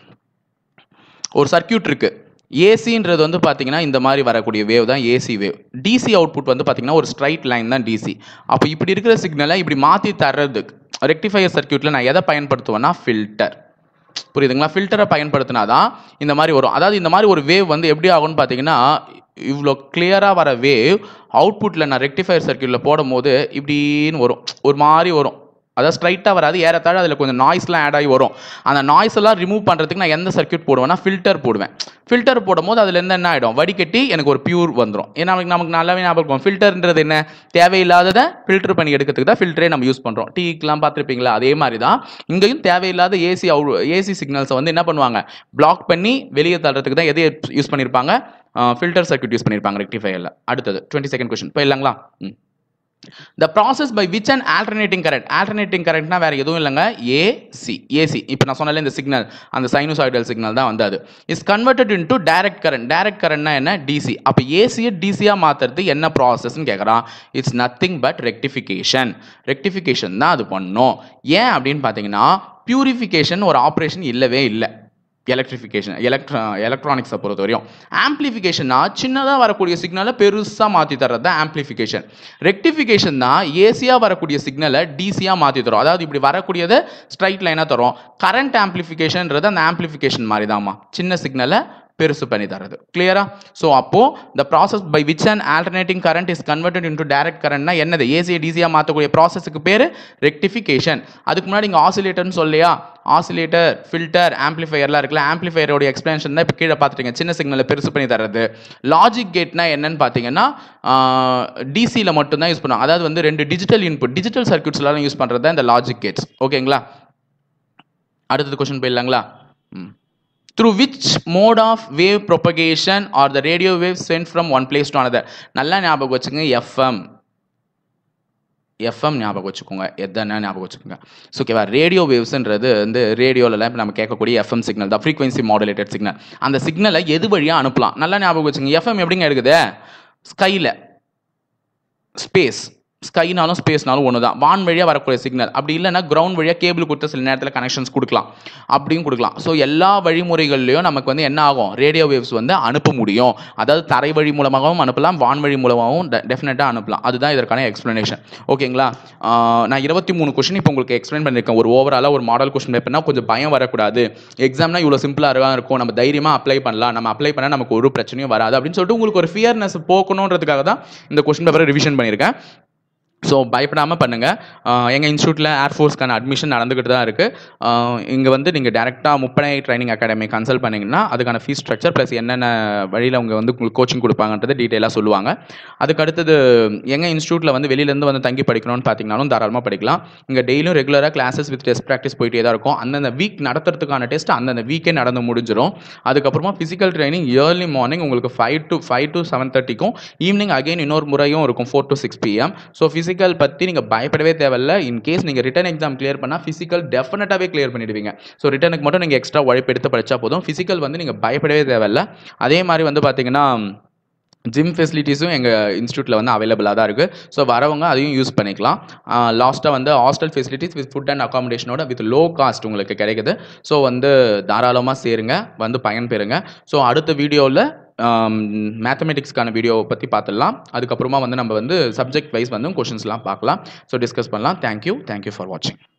ஒரு சர்க்கியூட் இருக்கு ஏசின்றது வந்து பார்த்தீங்கன்னா இந்த மாதிரி வரக்கூடிய வேவ் தான் ஏசி வேவ் டிசி அவுட்புட் வந்து பார்த்தீங்கன்னா ஒரு ஸ்ட்ரைட் லைன் தான் டிசி அப்போ இப்படி இருக்கிற சிக்னலை இப்படி மாற்றி தர்றதுக்கு ரெக்டிஃபையர் சர்க்கியூட்டில் நான் எதை பயன்படுத்துவேன்னா ஃபில்டர் புரியுதுங்களா ஃபில்டரை பயன்படுத்தினா தான் இந்த மாதிரி வரும் அதாவது இந்த மாதிரி ஒரு வேவ் வந்து எப்படி ஆகும்னு பார்த்தீங்கன்னா இவ்வளோ கிளியராக வர வேவ் அவுட்புட்டில் நான் ரெக்டிஃபையர் சர்க்கியூட்டில் போடும் போது இப்படின்னு வரும் ஒரு மாதிரி வரும் அதாவது ஸ்ட்ரைட்டாக வராது ஏறத்தாழ அதில் கொஞ்சம் நாய்ஸ்லாம் ஆட் ஆகி வரும் அந்த நாய்ஸ் எல்லாம் ரிமூவ் பண்ணுறதுக்கு நான் எந்த சர்க்யூட் போடுவேன்னா ஃபில்டர் போடுவேன் ஃபில்டர் போடும்போது அதுலேருந்து என்ன ஆகிடும் வடிகட்டி எனக்கு ஒரு பியூர் வந்துடும் ஏன்னா நமக்கு நமக்கு நல்லாவே ஞாபகம் இருக்கும் ஃபில்டர்ன்றது என்ன தேவையில்லாததை ஃபில்டர் பண்ணி எடுக்கிறதுக்கு தான் ஃபில்டரே நம்ம யூஸ் பண்ணுறோம் டீக்கெலாம் பார்த்துருப்பீங்களா அதே மாதிரி தான் இங்கேயும் தேவையில்லாத ஏசி அவு ஏசி சிக்னல்ஸை வந்து என்ன பண்ணுவாங்க பிளாக் பண்ணி வெளியே தள்ளுறதுக்கு தான் எது யூஸ் பண்ணியிருப்பாங்க ஃபில்டர் சர்க்யூட் யூஸ் பண்ணியிருப்பாங்க ரெக்டிஃபையரில் அடுத்தது டுவெண்ட்டி செகண்ட் கொஸ்டின் போயிடலாங்களா hmm the process by which and alternating current alternating கரண்ட்னா வேற எதுவும் இல்லைங்க ஏசி ஏசி இப்போ நான் சொன்னால இந்த சிக்னல் அந்த சைனோசாய்டல் சிக்னல் தான் வந்து அது is converted into direct current direct கரண்ட்னா என்ன டிசி அப்போ ஏசியை டிசியாக மாற்றுறது என்ன ப்ராசஸ்ன்னு கேட்குறான் it's nothing but rectification rectification தான் அது பண்ணும் ஏன் அப்படின்னு பார்த்தீங்கன்னா பியூரிஃபிகேஷன் ஒரு ஆப்ரேஷன் இல்லவே இல்லை எலக்ட்ரிஃபிகேஷன் எலக்ட்ரா எலக்ட்ரானிக்ஸை பொறுத்த வரையும் ஆம்ப்ளிஃபிகேஷன்னா சின்னதாக வரக்கூடிய சிக்னலை பெருசாக மாற்றி தர்றது தான் ஆம்ப்ளிஃபிகேஷன் ரெக்டிஃபிகேஷன் தான் ஏசியாக வரக்கூடிய சிக்னலை டிசியாக மாற்றி தரும் அதாவது இப்படி வரக்கூடியதை ஸ்ட்ரைட் லைனாக தரும் கரண்ட் ஆம்ப்ளிஃபிகேஷன்ன்றது அந்த ஆம்ப்ளிஃபிகேஷன் மாதிரி தான்மா சின்ன சிக்னலை பெருசு பண்ணி தரது கிளியரா ஸோ அப்போ the process by which and alternating current is converted into direct கரண்ட்னா என்னது ஏசியை டிசியாக மாற்றக்கூடிய ப்ராசஸுக்கு பேர் ரெக்டிஃபிகேஷன் அதுக்கு முன்னாடி இங்கே ஆசிலேட்டர்னு சொல்லையா ஆசிலேட்டர் ஃபில்டர் ஆம்ப்ளிஃபையர்லாம் இருக்குல்ல ஆம்ப்ளிஃபையரோட எக்ஸ்பிளேஷன் தான் இப்போ கீழே பார்த்துட்டீங்க சின்ன சிக்னலை பெருசு பண்ணி தர்றது லாஜிக் கேட்னா என்னன்னு பார்த்தீங்கன்னா டிசியில் மட்டும்தான் யூஸ் பண்ணுவாங்க அதாவது வந்து ரெண்டு டிஜிட்டல் இன்புட் டிஜிட்டல் சர்க்யூட்ஸ்லாம் யூஸ் பண்ணுறது தான் இந்த லாஜிக் கேட்ஸ் ஓகேங்களா அடுத்தது கொஸ்டின் போயிடலாங்களா ம் through which mode of wave propagation or the radio wave sent from one place to another நல்லா ஞாபகம் வச்சுக்கோங்க எஃப்எம் எஃப்எம் ஞாபகம் வச்சுக்கோங்க எதனா ஞாபகம் வச்சுக்கோங்க ஸோ ஓகேவா ரேடியோ வேவ்ஸ்ன்றது வந்து ரேடியோலலாம் இப்போ நம்ம கேட்கக்கூடிய எஃப்எம் சிக்னல் தான் ஃப்ரீக்வன்சி மாடுலேட்டட் சிக்னல் அந்த சிக்னலை எது வழியாக அனுப்பலாம் நல்லா ஞாபகம் வச்சுக்கோங்க எஃப்எம் எப்படிங்க எடுக்குது ஸ்கையில் ஸ்பேஸ் ஸ்கைனாலும் ஸ்பேஸ்னாலும் ஒன்று தான் வான் வழியாக வரக்கூடிய சிக்னல் அப்படி இல்லைன்னா கிரவுண்ட் வழியாக கேபிள் கொடுத்த சில நேரத்தில் கனெக்ஷன்ஸ் கொடுக்கலாம் அப்படியும் கொடுக்கலாம் ஸோ எல்லா வழிமுறைகள்லையும் நமக்கு வந்து என்ன ஆகும் ரேடியோ வேவ்ஸ் வந்து அனுப்ப முடியும் அதாவது தரை வழி மூலமாகவும் அனுப்பலாம் வான் வழி மூலமாகவும் டெஃபினட்டாக அனுப்பலாம் அதுதான் இதற்கான எக்ஸ்ப்ளனேஷன் ஓகேங்களா ஆஹ் நான் இருபத்தி மூணு கொஸ்டின் இப்போ உங்களுக்கு எக்ஸ்பிளைன் பண்ணியிருக்கேன் ஒரு ஓவராலாக ஒரு மாடல் கொஸ்டின் பேப்பர்னா கொஞ்சம் பயம் வரக்கூடாது எக்ஸாம்னா இவ்வளோ சிம்பிளாக இருக்கும் நம்ம தைரியமாக அப்ளை பண்ணலாம் நம்ம அப்ளை பண்ணால் நமக்கு ஒரு பிரச்சனையும் வராது அப்படின்னு சொல்லிட்டு உங்களுக்கு ஒரு ஃபியர்னஸ் போக்கணுன்றதுக்காக தான் இந்த கொஸ்டின் பேப்பரை ரிவிஷன் பண்ணியிருக்கேன் ஸோ பயப்படாமல் பண்ணுங்கள் எங்கள் இன்ஸ்டியூட்டில் ஏர்ஃபோர்ஸ்க்கான அட்மிஷன் நடந்துக்கிட்டு தான் இருக்குது இங்கே வந்து நீங்கள் டேரெக்டாக முப்படை ட்ரைனிங் அகாடமி கன்சல்ட் பண்ணிங்கன்னா அதுக்கான ஃபீஸ் ஸ்ட்ரக்சர் ப்ளஸ் என்னென்ன வழியில் அவங்க வந்து உங்களுக்கு கோச்சிங் கொடுப்பாங்கன்றது டீட்டெயிலாக சொல்லுவாங்க அதுக்கு அடுத்தது எங்கள் இன்ஸ்டியூட்டில் வந்து வெளியிலேருந்து வந்து தங்கி படிக்கணும்னு பார்த்தீங்கன்னாலும் தாராளமாக படிக்கலாம் இங்கே டெய்லியும் ரெகுலராக கிளாஸஸ் வித் டெஸ்ட் ப்ராக்டிஸ் போயிட்டே தான் இருக்கும் அந்தந்த வீக் நடத்துறதுக்கான டெஸ்ட் அந்தந்த வீக்கே நடந்து முடிஞ்சிடும் அதுக்கப்புறமா ஃபிசிக்கல் ட்ரைனிங் இயர்லி மார்னிங் உங்களுக்கு five to five to seven தேர்ட்டிக்கும் ஈவினிங் அகைன் இன்னொரு முறையும் இருக்கும் four to six PM so physical பற்றி நீங்கள் பயப்படவே தேவையில்ல இன் கேஸ் நீங்கள் ரிட்டன் எக்ஸாம் கிளியர் பண்ணால் ஃபிசிக்கல் டெஃபினட்டாகவே கிளியர் பண்ணிடுவீங்க ஸோ ரிட்டனுக்கு மட்டும் நீங்கள் எக்ஸ்ட்ரா உழைப்பு எடுத்து படித்தா போதும் ஃபிசிக்கல் வந்து நீங்கள் பயப்படவே தேவையில்ல அதே மாதிரி வந்து பார்த்தீங்கன்னா ஜிம் ஃபெசிலிட்டிஸும் எங்கள் இன்ஸ்டியூட்டில் வந்து அவைலபிளாக தான் இருக்குது ஸோ வரவங்க அதையும் யூஸ் பண்ணிக்கலாம் லாஸ்ட்டாக வந்து hostel facilities with food and அகாமடேஷனோட வித் லோ காஸ்ட் உங்களுக்கு கிடைக்குது ஸோ வந்து தாராளமாக சேருங்க வந்து பயன் பெறுங்க ஸோ அடுத்த வீடியோவில் மேத்தமெட்டிக்ஸ்க்கான வீடியோவை பற்றி பார்த்துடலாம் அதுக்கப்புறமா வந்து நம்ம வந்து சப்ஜெக்ட் வைஸ் வந்து கொஷின்ஸ்லாம் பார்க்கலாம் ஸோ டிஸ்கஸ் பண்ணலாம் தேங்க்யூ தேங்க்யூ ஃபார் வாட்சிங்